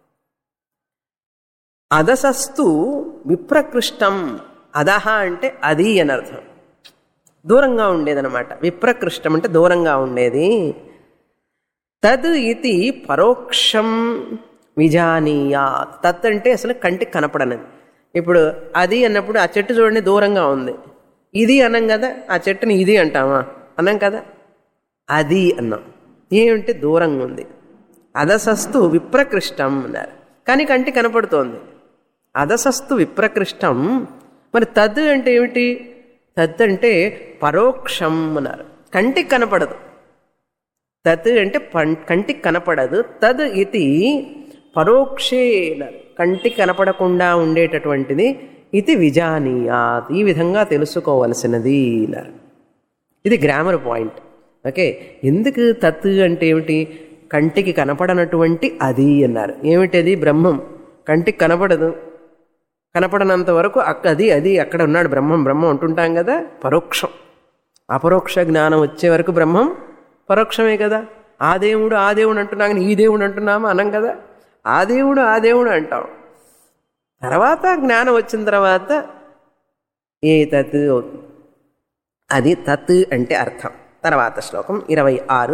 అదసస్తు విప్రకృష్టం అదహ అంటే అది అని అర్థం దూరంగా ఉండేదన్నమాట విప్రకృష్టం అంటే దూరంగా ఉండేది తద్ ఇది పరోక్షం విజానీయా తత్ అంటే అసలు కంటికి కనపడనది ఇప్పుడు అది అన్నప్పుడు ఆ చెట్టు చూడండి దూరంగా ఉంది ఇది అన్నాం కదా ఆ చెట్టుని ఇది అంటామా అన్నాం కదా అది అన్నాం ఏమిటి దూరంగా ఉంది అదసస్తు విప్రకృష్టం అన్నారు కానీ కంటి కనపడుతోంది అదసస్తు విప్రకృష్టం మరి తద్ అంటే ఏమిటి తద్ అంటే పరోక్షం అన్నారు కంటికి కనపడదు తత్ అంటే పం కంటికి కనపడదు తద్ ఇది పరోక్షే అన్నారు కంటికి కనపడకుండా ఉండేటటువంటిది ఇది విజానీయాత్ ఈ విధంగా తెలుసుకోవలసినది అన్నారు ఇది గ్రామర్ పాయింట్ ఓకే ఎందుకు తత్ అంటే ఏమిటి కంటికి కనపడనటువంటి అది అన్నారు ఏమిటది బ్రహ్మం కంటికి కనపడదు కనపడనంత వరకు అక్క అది అది అక్కడ ఉన్నాడు బ్రహ్మం బ్రహ్మం అంటుంటాం కదా పరోక్షం అపరోక్ష జ్ఞానం వచ్చే వరకు బ్రహ్మం పరోక్షమే కదా ఆ దేవుడు ఆ దేవుడు అంటున్నా కానీ ఈ దేవుడు అంటున్నామా అనం కదా ఆ దేవుడు ఆ దేవుడు అంటాం తర్వాత జ్ఞానం వచ్చిన తర్వాత ఏ తత్ అవుతుంది అది తత్ అంటే అర్థం తర్వాత శ్లోకం ఇరవై ఆరు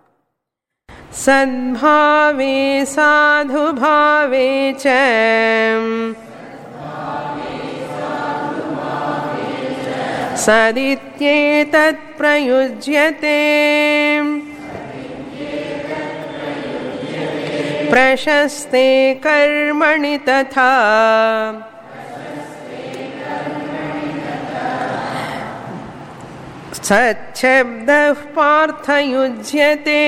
సద్భావే సాధుభావే చ సదిత్యేతత్ ప్రయుజ్యతే ప్రశస్తే కర్మణి తథా సచ్చబ్ద పార్థయుజ్యతే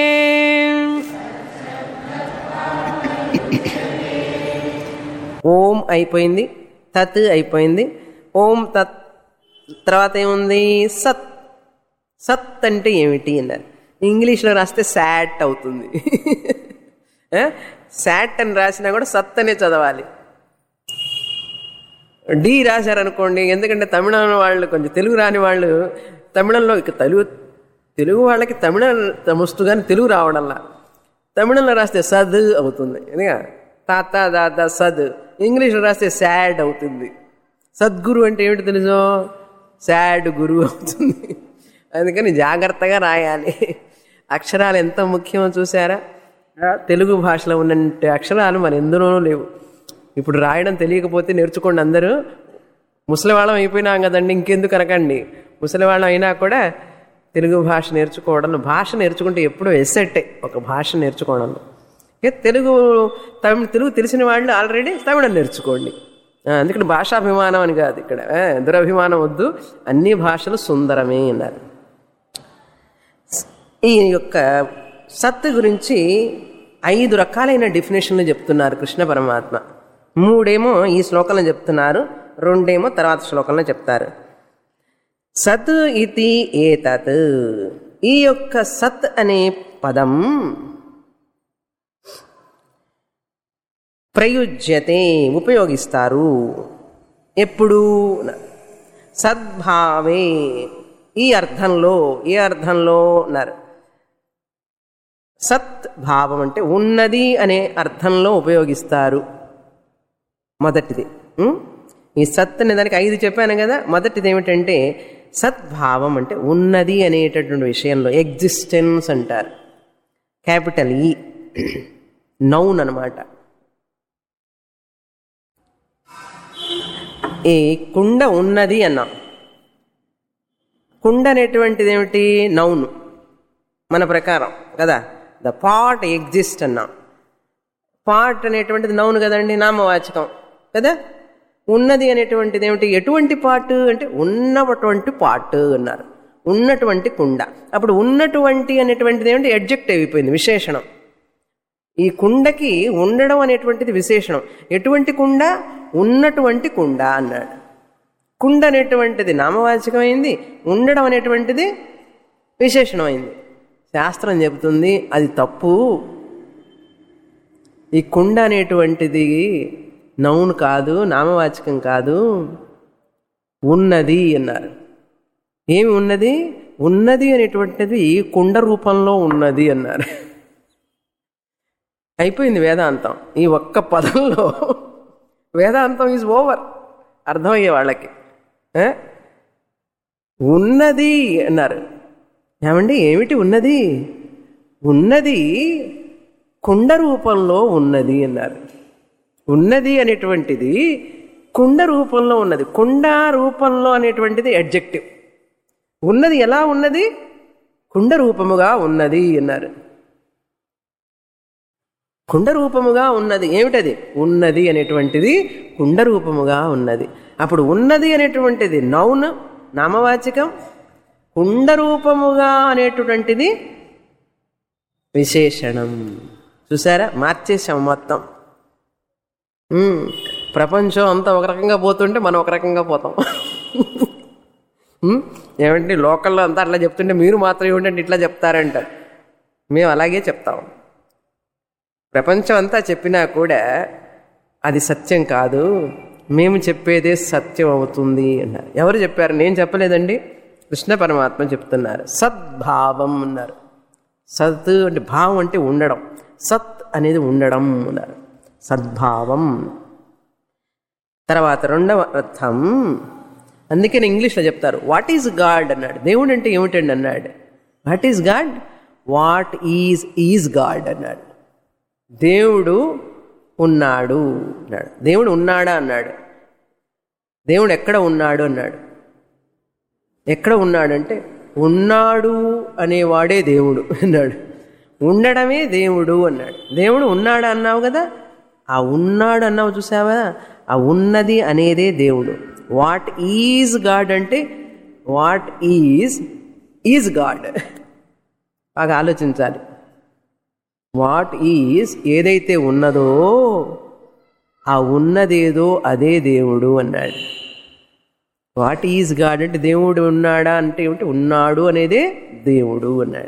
ఓం అయిపోయింది తత్ అయిపోయింది ఓం తత్ తర్వాత ఏముంది సత్ సత్ అంటే ఏమిటి అన్నారు ఇంగ్లీష్లో రాస్తే శాట్ అవుతుంది శాట్ అని రాసినా కూడా సత్ అనే చదవాలి డి రాశారనుకోండి ఎందుకంటే తమిళం వాళ్ళు కొంచెం తెలుగు రాని వాళ్ళు తమిళంలో ఇక తెలుగు తెలుగు వాళ్ళకి తమిళం వస్తు కానీ తెలుగు రావడంలా తమిళంలో రాస్తే సద్ అవుతుంది ఎందుక తాత దాత సద్ ఇంగ్లీష్లో రాస్తే శాడ్ అవుతుంది సద్గురు అంటే ఏమిటి తెలుసో శాడ్ గురువు అవుతుంది అందుకని జాగ్రత్తగా రాయాలి అక్షరాలు ఎంత ముఖ్యమో చూసారా తెలుగు భాషలో ఉన్నట్టు అక్షరాలు మన ఎందులోనూ లేవు ఇప్పుడు రాయడం తెలియకపోతే నేర్చుకోండి అందరూ ముసలివాళ్ళం అయిపోయినాం కదండి ఇంకెందుకు అనకండి ముసలివాళ్ళం అయినా కూడా తెలుగు భాష నేర్చుకోవడం భాష నేర్చుకుంటే ఎప్పుడూ ఎస్సెట్టే ఒక భాష నేర్చుకోవడంలో తెలుగు తమిళ తెలుగు తెలిసిన వాళ్ళు ఆల్రెడీ తమిళం నేర్చుకోండి అందుకని భాషాభిమానం అని కాదు ఇక్కడ దురభిమానం వద్దు అన్ని భాషలు సుందరమే అన్నారు ఈ యొక్క సత్ గురించి ఐదు రకాలైన డెఫినేషన్లు చెప్తున్నారు కృష్ణ పరమాత్మ మూడేమో ఈ శ్లోకంలో చెప్తున్నారు రెండేమో తర్వాత శ్లోకంలో చెప్తారు సత్ ఇది ఏతత్ ఈ యొక్క సత్ అనే పదం ప్రయుజ్యతే ఉపయోగిస్తారు ఎప్పుడు సద్భావే ఈ అర్థంలో ఏ అర్థంలో అన్నారు సత్ భావం అంటే ఉన్నది అనే అర్థంలో ఉపయోగిస్తారు మొదటిది ఈ సత్ అనే దానికి ఐదు చెప్పాను కదా మొదటిది ఏమిటంటే సద్భావం అంటే ఉన్నది అనేటటువంటి విషయంలో ఎగ్జిస్టెన్స్ అంటారు క్యాపిటల్ ఈ నౌన్ అనమాట ఈ కుండ ఉన్నది అన్నాం కుండ అనేటువంటిది ఏమిటి నౌన్ మన ప్రకారం కదా ద పాట్ ఎగ్జిస్ట్ అన్నాం పాట్ అనేటువంటిది నౌన్ కదండి నామవాచకం కదా ఉన్నది అనేటువంటిది ఏమిటి ఎటువంటి పాటు అంటే ఉన్నటువంటి పాటు అన్నారు ఉన్నటువంటి కుండ అప్పుడు ఉన్నటువంటి అనేటువంటిది ఏమిటి ఎడ్జెక్ట్ అయిపోయింది విశేషణం ఈ కుండకి ఉండడం అనేటువంటిది విశేషణం ఎటువంటి కుండ ఉన్నటువంటి కుండ అన్నాడు కుండ అనేటువంటిది నామవాచకమైంది ఉండడం అనేటువంటిది విశేషణమైంది శాస్త్రం చెబుతుంది అది తప్పు ఈ కుండ అనేటువంటిది నౌన్ కాదు నామవాచకం కాదు ఉన్నది అన్నారు ఏమి ఉన్నది ఉన్నది అనేటువంటిది కుండ రూపంలో ఉన్నది అన్నారు అయిపోయింది వేదాంతం ఈ ఒక్క పదంలో వేదాంతం ఈజ్ ఓవర్ అర్థమయ్యే వాళ్ళకి ఏ? ఉన్నది అన్నారు ఏమండి ఏమిటి ఉన్నది ఉన్నది కుండ రూపంలో ఉన్నది అన్నారు ఉన్నది అనేటువంటిది కుండ రూపంలో ఉన్నది కుండ రూపంలో అనేటువంటిది అడ్జెక్టివ్ ఉన్నది ఎలా ఉన్నది కుండ రూపముగా ఉన్నది అన్నారు కుండ రూపముగా ఉన్నది ఏమిటది ఉన్నది అనేటువంటిది కుండ రూపముగా ఉన్నది అప్పుడు ఉన్నది అనేటువంటిది నౌన్ నామవాచకం కుండ రూపముగా అనేటువంటిది విశేషణం చూసారా మార్చేసాం మొత్తం ఉమ్, ప్రపంచం అంతా ఒక రకంగా పోతుంటే మనం ఒక రకంగా పోతాం ఉమ్, ఏమంటే లోకల్లో అంతా అట్లా చెప్తుంటే మీరు మాత్రం ఏమిటంటే ఇట్లా చెప్తారంట మేము అలాగే చెప్తాం ప్రపంచం అంతా చెప్పినా కూడా అది సత్యం కాదు మేము చెప్పేదే సత్యం అవుతుంది అన్నారు ఎవరు చెప్పారు నేను చెప్పలేదండి కృష్ణ పరమాత్మ చెప్తున్నారు సద్భావం అన్నారు సత్ అంటే భావం అంటే ఉండడం సత్ అనేది ఉండడం అన్నారు సద్భావం తర్వాత రెండవ అర్థం అందుకని ఇంగ్లీష్లో చెప్తారు వాట్ ఈజ్ గాడ్ అన్నాడు దేవుడు అంటే ఏమిటండి అన్నాడు what is God what is is God అన్నాడు దేవుడు ఉన్నాడు అన్నాడు దేవుడు ఉన్నాడా అన్నాడు దేవుడు ఎక్కడ ఉన్నాడు అన్నాడు ఎక్కడ ఉన్నాడంటే ఉన్నాడు అనేవాడే దేవుడు అన్నాడు ఉండడమే దేవుడు అన్నాడు దేవుడు ఉన్నాడు అన్నావు కదా ఆ ఉన్నాడు అన్నావు చూసావా ఆ ఉన్నది అనేదే దేవుడు వాట్ ఈజ్ గాడ్ అంటే వాట్ ఈజ్ ఈజ్ గాడ్ బాగా ఆలోచించాలి వాట్ ఈజ్ ఏదైతే ఉన్నదో ఆ ఉన్నదేదో అదే దేవుడు అన్నాడు వాట్ ఈజ్ గాడ్ అంటే దేవుడు ఉన్నాడా అంటే ఏమిటి ఉన్నాడు అనేదే దేవుడు అన్నాడు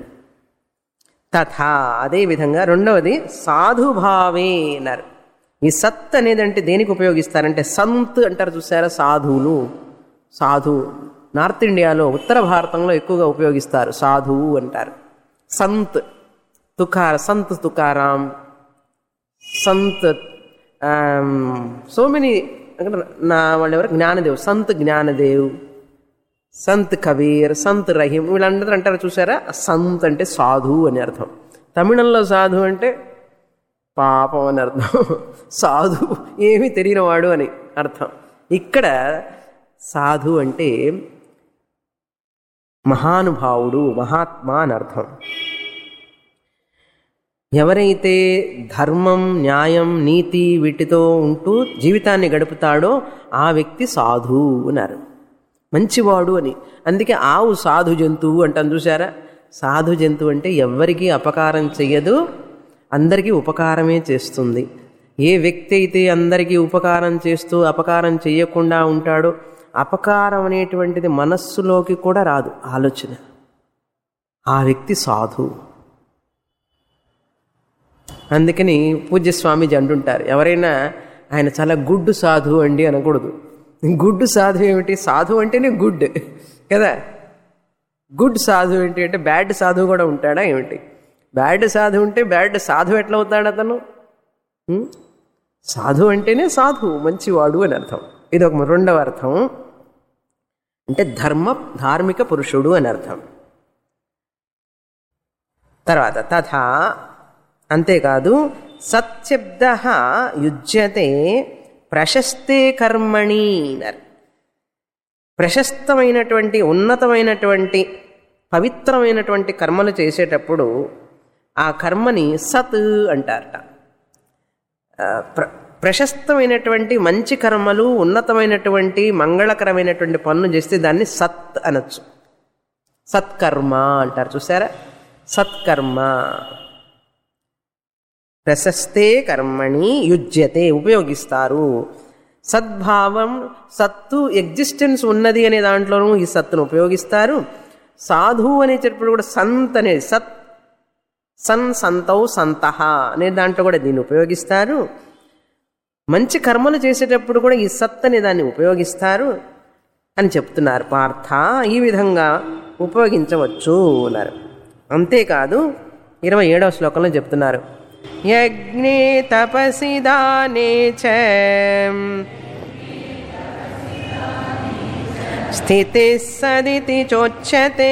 తథా అదేవిధంగా రెండవది సాధుభావే అన్నారు ఈ సత్ అనేది అంటే దేనికి ఉపయోగిస్తారంటే సంత్ అంటారు చూసారా సాధువులు సాధు నార్త్ ఇండియాలో ఉత్తర భారతంలో ఎక్కువగా ఉపయోగిస్తారు సాధువు అంటారు సంత్ తుకార సంత్ తుకారాం సంత్ సో మెనీ నా వాళ్ళు ఎవరు జ్ఞానదేవ్ సంత్ జ్ఞానదేవ్ సంత్ కబీర్ సంత్ రహీం వీళ్ళందరూ అంటారు చూసారా సంత్ అంటే సాధు అని అర్థం తమిళంలో సాధు అంటే పాపం అని అర్థం సాధు ఏమీ తెలియనివాడు అని అర్థం ఇక్కడ సాధు అంటే మహానుభావుడు మహాత్మా అని అర్థం ఎవరైతే ధర్మం న్యాయం నీతి వీటితో ఉంటూ జీవితాన్ని గడుపుతాడో ఆ వ్యక్తి సాధు అన్నారు మంచివాడు అని అందుకే ఆవు సాధు జంతువు అంటాను చూసారా సాధు జంతువు అంటే ఎవ్వరికీ అపకారం చెయ్యదు అందరికీ ఉపకారమే చేస్తుంది ఏ వ్యక్తి అయితే అందరికీ ఉపకారం చేస్తూ అపకారం చేయకుండా ఉంటాడో అపకారం అనేటువంటిది మనస్సులోకి కూడా రాదు ఆలోచన ఆ వ్యక్తి సాధువు అందుకని పూజ్య స్వామీజీ అంటుంటారు ఎవరైనా ఆయన చాలా గుడ్ సాధు అండి అనకూడదు గుడ్ సాధు ఏమిటి సాధు అంటేనే గుడ్ కదా గుడ్ సాధు ఏంటి అంటే బ్యాడ్ సాధు కూడా ఉంటాడా ఏమిటి బ్యాడ్ సాధు ఉంటే బ్యాడ్ సాధు ఎట్లా అవుతాడు అతను ఉం? సాధు అంటేనే సాధు మంచివాడు అని అర్థం ఇది ఒక రెండవ అర్థం అంటే ధర్మ ధార్మిక పురుషుడు అని అర్థం తర్వాత తథా అంతేకాదు సత్శబ్ద యుజ్యతే ప్రశస్తే కర్మణి అన్నారు ప్రశస్తమైనటువంటి ఉన్నతమైనటువంటి పవిత్రమైనటువంటి కర్మలు చేసేటప్పుడు ఆ కర్మని సత్ అంటారట ఆ, ప్ర ప్రశస్తమైనటువంటి మంచి కర్మలు ఉన్నతమైనటువంటి మంగళకరమైనటువంటి పనులు చేస్తే దాన్ని సత్ అనొచ్చు సత్కర్మ అంటారు చూసారా సత్కర్మ ప్రశస్తే కర్మణి యుజ్యతే ఉపయోగిస్తారు సద్భావం సత్తు ఎగ్జిస్టెన్స్ ఉన్నది అనే దాంట్లోనూ ఈ సత్తును ఉపయోగిస్తారు సాధువు అనే చెప్పినప్పుడు కూడా సంత్ అనేది సత్ సన్ సంతౌ సంతహ అనే దాంట్లో కూడా దీన్ని ఉపయోగిస్తారు మంచి కర్మలు చేసేటప్పుడు కూడా ఈ సత్ అనే దాన్ని ఉపయోగిస్తారు అని చెప్తున్నారు పార్థ ఈ విధంగా ఉపయోగించవచ్చు అన్నారు అంతేకాదు ఇరవై ఏడవ శ్లోకంలో చెప్తున్నారు యజ్ఞే తపసి దానే చ స్థితి సదితి చోచ్యతే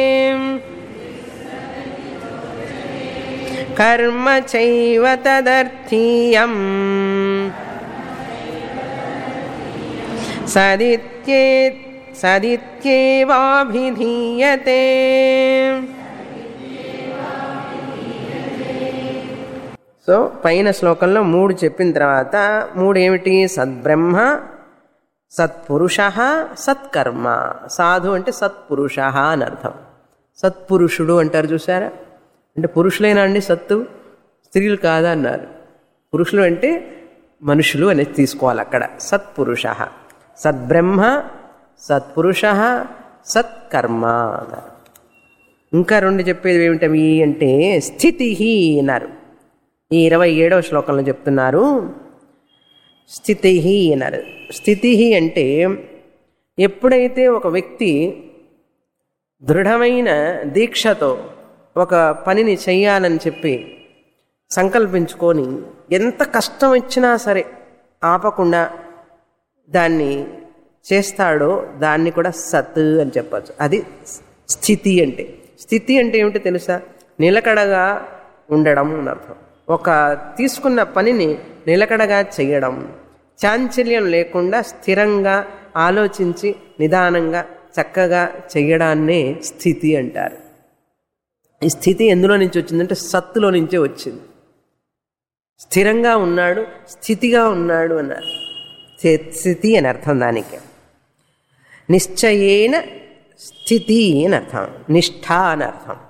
కర్మ చైవ తదర్థీయం సదిత్యే సదిత్యేవాభిధీయతే సో పైన శ్లోకంలో మూడు చెప్పిన తర్వాత మూడు ఏమిటి సద్బ్రహ్మ సత్పురుష సత్కర్మ సాధు అంటే సత్పురుష అని అర్థం సత్పురుషుడు అంటారు చూసారా అంటే పురుషులైనా అండి సత్తు స్త్రీలు కాదా అన్నారు పురుషులు అంటే మనుషులు అనేది తీసుకోవాలి అక్కడ సత్పురుష సద్బ్రహ్మ సత్పురుష సత్కర్మ అన్నారు ఇంకా రెండు చెప్పేది ఏమిటవి అంటే స్థితి అన్నారు ఈ ఇరవై ఏడవ శ్లోకంలో చెప్తున్నారు స్థితి అన్నారు స్థితి అంటే ఎప్పుడైతే ఒక వ్యక్తి దృఢమైన దీక్షతో ఒక పనిని చెయ్యాలని చెప్పి సంకల్పించుకొని ఎంత కష్టం ఇచ్చినా సరే ఆపకుండా దాన్ని చేస్తాడో దాన్ని కూడా సత్ అని చెప్పచ్చు అది స్థితి అంటే స్థితి అంటే ఏమిటో తెలుసా నిలకడగా ఉండడం అని అర్థం ఒక తీసుకున్న పనిని నిలకడగా చేయడం చాంచల్యం లేకుండా స్థిరంగా ఆలోచించి నిదానంగా చక్కగా చేయడాన్నే స్థితి అంటారు ఈ స్థితి ఎందులో నుంచి వచ్చిందంటే సత్తులో నుంచే వచ్చింది స్థిరంగా ఉన్నాడు స్థితిగా ఉన్నాడు అన్నారు స్థితి అని అర్థం దానికి నిశ్చయేన స్థితి అని అర్థం నిష్ఠ అని అర్థం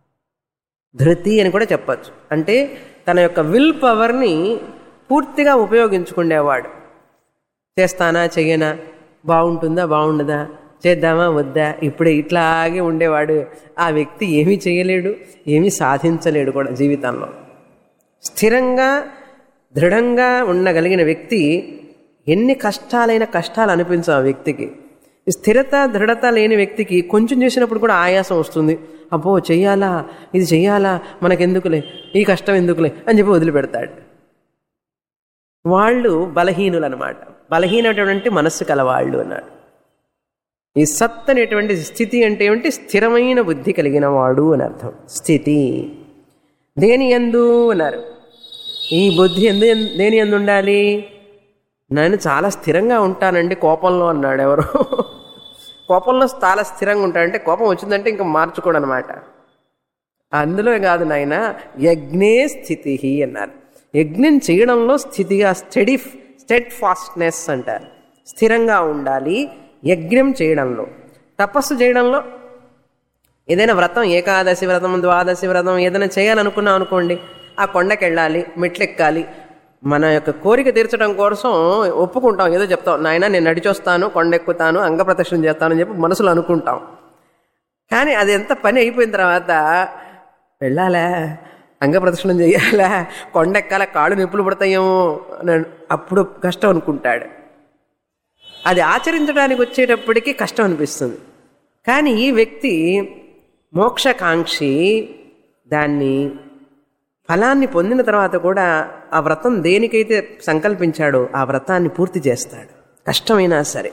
ధృతి అని కూడా చెప్పచ్చు అంటే తన యొక్క విల్ పవర్ని పూర్తిగా ఉపయోగించుకునేవాడు చేస్తానా చెయ్యనా బాగుంటుందా బాగుండదా చేద్దామా వద్దా ఇప్పుడే ఇట్లాగే ఉండేవాడు ఆ వ్యక్తి ఏమీ చేయలేడు ఏమీ సాధించలేడు కూడా జీవితంలో స్థిరంగా దృఢంగా ఉండగలిగిన వ్యక్తి ఎన్ని కష్టాలైన కష్టాలు అనిపించవు ఆ వ్యక్తికి ఈ స్థిరత దృఢత లేని వ్యక్తికి కొంచెం చేసినప్పుడు కూడా ఆయాసం వస్తుంది అబ్బో చెయ్యాలా ఇది చెయ్యాలా మనకెందుకులే ఈ కష్టం ఎందుకులే అని చెప్పి వదిలిపెడతాడు వాళ్ళు బలహీనులు అనమాట బలహీనటువంటి మనస్సు కలవాళ్ళు అన్నాడు ఈ సత్ అనేటువంటి స్థితి అంటే ఏమిటి స్థిరమైన బుద్ధి కలిగిన వాడు అని అర్థం స్థితి దేని ఎందు అన్నారు ఈ బుద్ధి ఎందు దేని ఎందు ఉండాలి నేను చాలా స్థిరంగా ఉంటానండి కోపంలో అన్నాడు ఎవరు కోపంలో చాలా స్థిరంగా ఉంటాడంటే కోపం వచ్చిందంటే ఇంకా మార్చుకోడు అనమాట అందులో కాదు నాయన యజ్ఞే స్థితి అన్నారు యజ్ఞం చేయడంలో స్థితిగా స్టడీ స్టెడ్ ఫాస్ట్నెస్ అంటారు స్థిరంగా ఉండాలి యజ్ఞం చేయడంలో తపస్సు చేయడంలో ఏదైనా వ్రతం ఏకాదశి వ్రతం ద్వాదశి వ్రతం ఏదైనా చేయాలనుకున్నాం అనుకోండి ఆ కొండకి వెళ్ళాలి మెట్లెక్కాలి మన యొక్క కోరిక తీర్చడం కోసం ఒప్పుకుంటాం ఏదో చెప్తాం నాయన నేను నడిచొస్తాను కొండెక్కుతాను అంగప్రదక్షిణ చేస్తానని చెప్పి మనసులో అనుకుంటాం కానీ అది ఎంత పని అయిపోయిన తర్వాత వెళ్ళాలా అంగప్రదక్షిణం చేయాలా కొండెక్కాల కాళ్ళు నొప్పులు పడతాయేమో అని అప్పుడు కష్టం అనుకుంటాడు అది ఆచరించడానికి వచ్చేటప్పటికి కష్టం అనిపిస్తుంది కానీ ఈ వ్యక్తి మోక్షకాంక్షి దాన్ని ఫలాన్ని పొందిన తర్వాత కూడా ఆ వ్రతం దేనికైతే సంకల్పించాడో ఆ వ్రతాన్ని పూర్తి చేస్తాడు కష్టమైనా సరే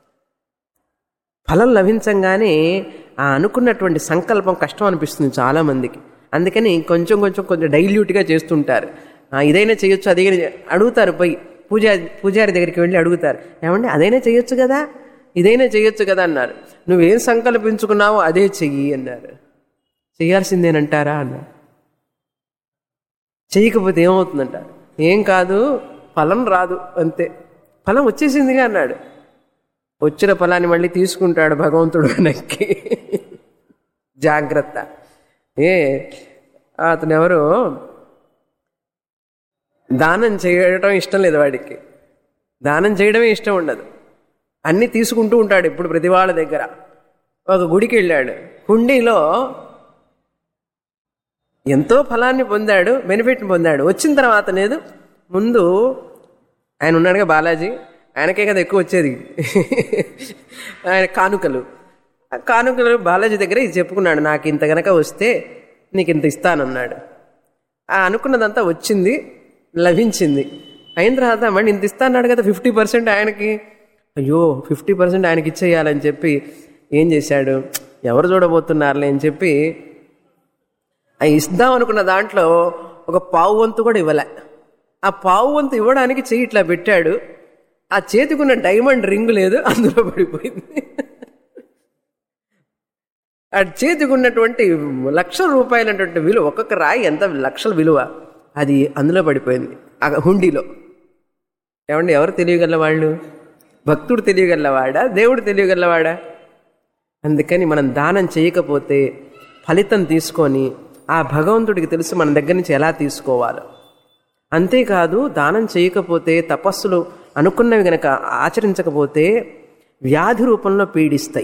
ఫలం లభించంగానే ఆ అనుకున్నటువంటి సంకల్పం కష్టం అనిపిస్తుంది చాలామందికి అందుకని కొంచెం కొంచెం కొంచెం డైల్యూట్గా చేస్తుంటారు ఇదైనా చేయొచ్చు అదైనా అడుగుతారు పోయి పూజా పూజారి దగ్గరికి వెళ్ళి అడుగుతారు ఏమండి అదైనా చేయొచ్చు కదా ఇదైనా చేయొచ్చు కదా అన్నారు నువ్వేం సంకల్పించుకున్నావో అదే చెయ్యి అన్నారు చేయాల్సిందేనంటారా అన్నారు చేయకపోతే ఏమవుతుందంట ఏం కాదు ఫలం రాదు అంతే ఫలం వచ్చేసిందిగా అన్నాడు వచ్చిన ఫలాన్ని మళ్ళీ తీసుకుంటాడు భగవంతుడు వెనక్కి జాగ్రత్త ఏ అతను ఎవరు దానం చేయడం ఇష్టం లేదు వాడికి దానం చేయడమే ఇష్టం ఉండదు అన్నీ తీసుకుంటూ ఉంటాడు ఇప్పుడు ప్రతి వాళ్ళ దగ్గర ఒక గుడికి వెళ్ళాడు హుండీలో ఎంతో ఫలాన్ని పొందాడు బెనిఫిట్ని పొందాడు వచ్చిన తర్వాత లేదు ముందు ఆయన ఉన్నాడుగా బాలాజీ ఆయనకే కదా ఎక్కువ వచ్చేది ఆయన కానుకలు ఆ కానుకలు బాలాజీ దగ్గర ఇది చెప్పుకున్నాడు నాకు ఇంత గనక వస్తే నీకు ఇంత ఇస్తానన్నాడు ఆ అనుకున్నదంతా వచ్చింది లభించింది అయిన తర్వాత మళ్ళీ ఇంత ఇస్తా అన్నాడు కదా ఫిఫ్టీ పర్సెంట్ ఆయనకి అయ్యో ఫిఫ్టీ పర్సెంట్ ఆయనకి ఇచ్చేయాలని చెప్పి ఏం చేశాడు ఎవరు చూడబోతున్నారులే అని చెప్పి ఆ ఇద్దాం అనుకున్న దాంట్లో ఒక పావు వంతు కూడా ఇవ్వలే ఆ పావు వంతు ఇవ్వడానికి చెయ్యి ఇట్లా పెట్టాడు ఆ చేతికున్న డైమండ్ రింగ్ లేదు అందులో పడిపోయింది ఆ చేతికి ఉన్నటువంటి లక్షల రూపాయలటువంటి విలువ ఒక్కొక్క రాయి ఎంత లక్షల విలువ అది అందులో పడిపోయింది ఆ హుండీలో ఏమండి ఎవరు తెలియగల వాళ్ళు భక్తుడు తెలియగలవాడా దేవుడు తెలియగలవాడా అందుకని మనం దానం చేయకపోతే ఫలితం తీసుకొని ఆ భగవంతుడికి తెలుసు మన దగ్గర నుంచి ఎలా తీసుకోవాలో అంతేకాదు దానం చేయకపోతే తపస్సులు అనుకున్నవి గనక ఆచరించకపోతే వ్యాధి రూపంలో పీడిస్తాయి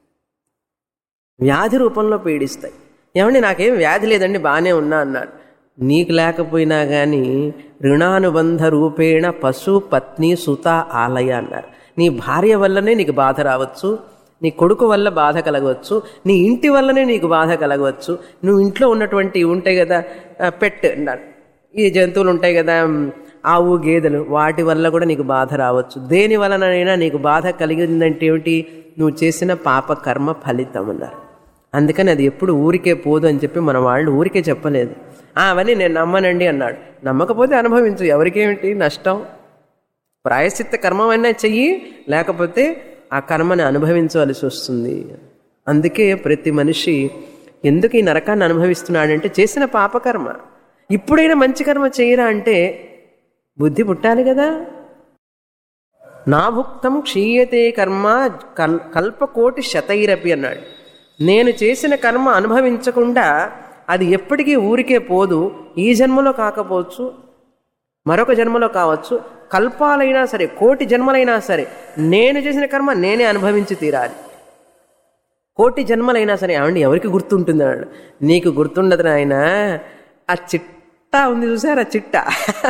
వ్యాధి రూపంలో పీడిస్తాయి ఏమండి నాకేం వ్యాధి లేదండి బాగానే ఉన్నా అన్నాడు నీకు లేకపోయినా కానీ రుణానుబంధ రూపేణ పశు పత్ని సుత ఆలయ అన్నారు నీ భార్య వల్లనే నీకు బాధ రావచ్చు నీ కొడుకు వల్ల బాధ కలగవచ్చు నీ ఇంటి వల్లనే నీకు బాధ కలగవచ్చు నువ్వు ఇంట్లో ఉన్నటువంటి ఉంటాయి కదా పెట్ అన్నారు ఈ జంతువులు ఉంటాయి కదా ఆవు గేదెలు వాటి వల్ల కూడా నీకు బాధ రావచ్చు దేని వలనైనా నీకు బాధ కలిగిందంటే ఏమిటి నువ్వు చేసిన పాప కర్మ ఫలితం అన్నారు అందుకని అది ఎప్పుడు ఊరికే పోదు అని చెప్పి మన వాళ్ళు ఊరికే చెప్పలేదు "ఆ, అవన్నీ నేను నమ్మనండి అన్నాడు నమ్మకపోతే అనుభవించు ఎవరికేమిటి నష్టం ప్రాయశ్చిత్త కర్మమైనా చెయ్యి లేకపోతే ఆ కర్మని అనుభవించవలసి వస్తుంది అందుకే ప్రతి మనిషి ఎందుకు ఈ నరకాన్ని అనుభవిస్తున్నాడంటే చేసిన పాపకర్మ ఇప్పుడైనా మంచి కర్మ చేయరా అంటే బుద్ధి పుట్టాలి కదా నాభుక్తం క్షీయతే కర్మ కల్ కల్పకోటి శతైరపి అన్నాడు నేను చేసిన కర్మ అనుభవించకుండా అది ఎప్పటికీ ఊరికే పోదు ఈ జన్మలో కాకపోవచ్చు మరొక జన్మలో కావచ్చు కల్పాలైనా సరే కోటి జన్మలైనా సరే నేను చేసిన కర్మ నేనే అనుభవించి తీరాలి కోటి జన్మలైనా సరే ఏమండి ఎవరికి గుర్తుంటుంది అన్నాడు నీకు గుర్తుండదు నాయన ఆ చిట్టా ఉంది చూసారు ఆ చిట్టా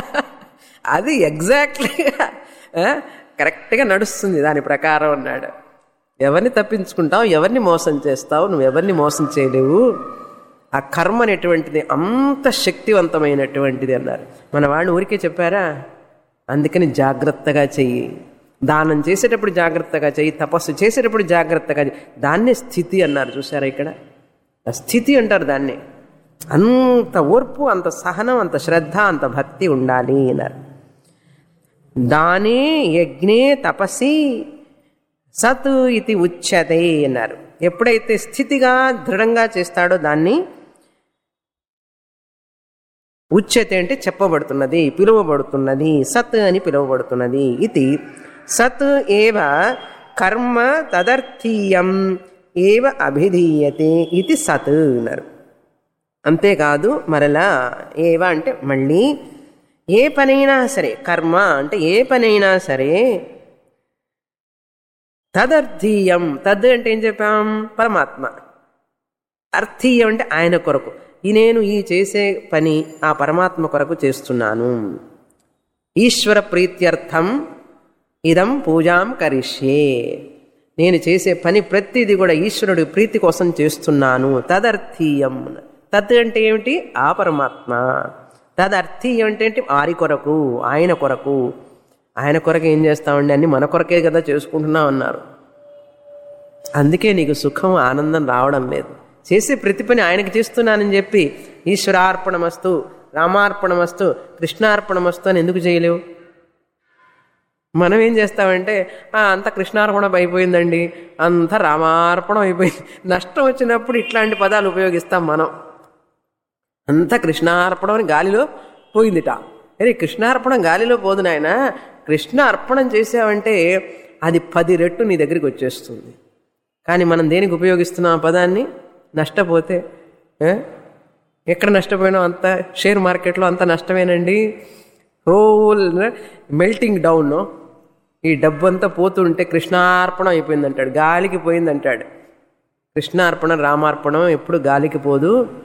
అది ఎగ్జాక్ట్లీగా కరెక్ట్గా నడుస్తుంది దాని ప్రకారం అన్నాడు ఎవరిని తప్పించుకుంటావు ఎవరిని మోసం చేస్తావు నువ్వు ఎవరిని మోసం చేయలేవు ఆ కర్మ అనేటువంటిది అంత శక్తివంతమైనటువంటిది అన్నారు మన వాళ్ళు ఊరికే చెప్పారా అందుకని జాగ్రత్తగా చెయ్యి దానం చేసేటప్పుడు జాగ్రత్తగా చెయ్యి తపస్సు చేసేటప్పుడు జాగ్రత్తగా చెయ్యి దాన్నే స్థితి అన్నారు చూసారా ఇక్కడ ఆ స్థితి అంటారు దాన్ని అంత ఓర్పు అంత సహనం అంత శ్రద్ధ అంత భక్తి ఉండాలి అన్నారు దానే యజ్ఞే తపసి సత్ ఇది ఉచ్యతే అన్నారు ఎప్పుడైతే స్థితిగా దృఢంగా చేస్తాడో దాన్ని ఉచ్యతే అంటే చెప్పబడుతున్నది పిలువబడుతున్నది సత్ అని పిలువబడుతున్నది ఇది సత్ ఏవ కర్మ తదర్థీయం ఏవ అభిధీయతే ఇది సత్ అన్నారు అంతేకాదు మరలా ఏవ అంటే మళ్ళీ ఏ పనైనా సరే కర్మ అంటే ఏ పనైనా సరే తదర్థీయం తద్ అంటే ఏం చెప్పాం పరమాత్మ అర్థీయం అంటే ఆయన కొరకు ఈ నేను ఈ చేసే పని ఆ పరమాత్మ కొరకు చేస్తున్నాను ఈశ్వర ప్రీత్యర్థం ఇదం పూజాం కరిష్యే నేను చేసే పని ప్రతిదీ కూడా ఈశ్వరుడి ప్రీతి కోసం చేస్తున్నాను తదర్థీయం తత్ అంటే ఏమిటి ఆ పరమాత్మ తదర్థీయం అంటే ఏంటి ఆరి కొరకు ఆయన కొరకు ఆయన కొరకు ఏం చేస్తామండి అన్ని మన కొరకే కదా చేసుకుంటున్నాం అన్నారు అందుకే నీకు సుఖం ఆనందం రావడం లేదు చేసే ప్రతి పని ఆయనకి చేస్తున్నానని చెప్పి ఈశ్వరార్పణమస్తు రామార్పణమస్తు కృష్ణార్పణమస్తు అని ఎందుకు చేయలేవు మనం ఏం చేస్తామంటే "ఆ, అంత కృష్ణార్పణం అయిపోయిందండి అంత రామార్పణం అయిపోయింది నష్టం వచ్చినప్పుడు ఇట్లాంటి పదాలు ఉపయోగిస్తాం మనం అంత కృష్ణార్పణం అని గాలిలో పోయిందిట అరే కృష్ణార్పణం గాలిలో పోదు నాయన కృష్ణ అర్పణం చేసావంటే అది పది రెట్టు నీ దగ్గరికి వచ్చేస్తుంది కానీ మనం దేనికి ఉపయోగిస్తున్నాం ఆ పదాన్ని నష్టపోతే ఏ? ఎక్కడ నష్టపోయినా అంత షేర్ మార్కెట్లో అంత నష్టమేనండి హోల్ మెల్టింగ్ డౌన్ ఈ డబ్బు అంతా పోతుంటే కృష్ణార్పణం అయిపోయిందంటాడు గాలికి పోయిందంటాడు కృష్ణార్పణ రామార్పణం ఎప్పుడు గాలికి పోదు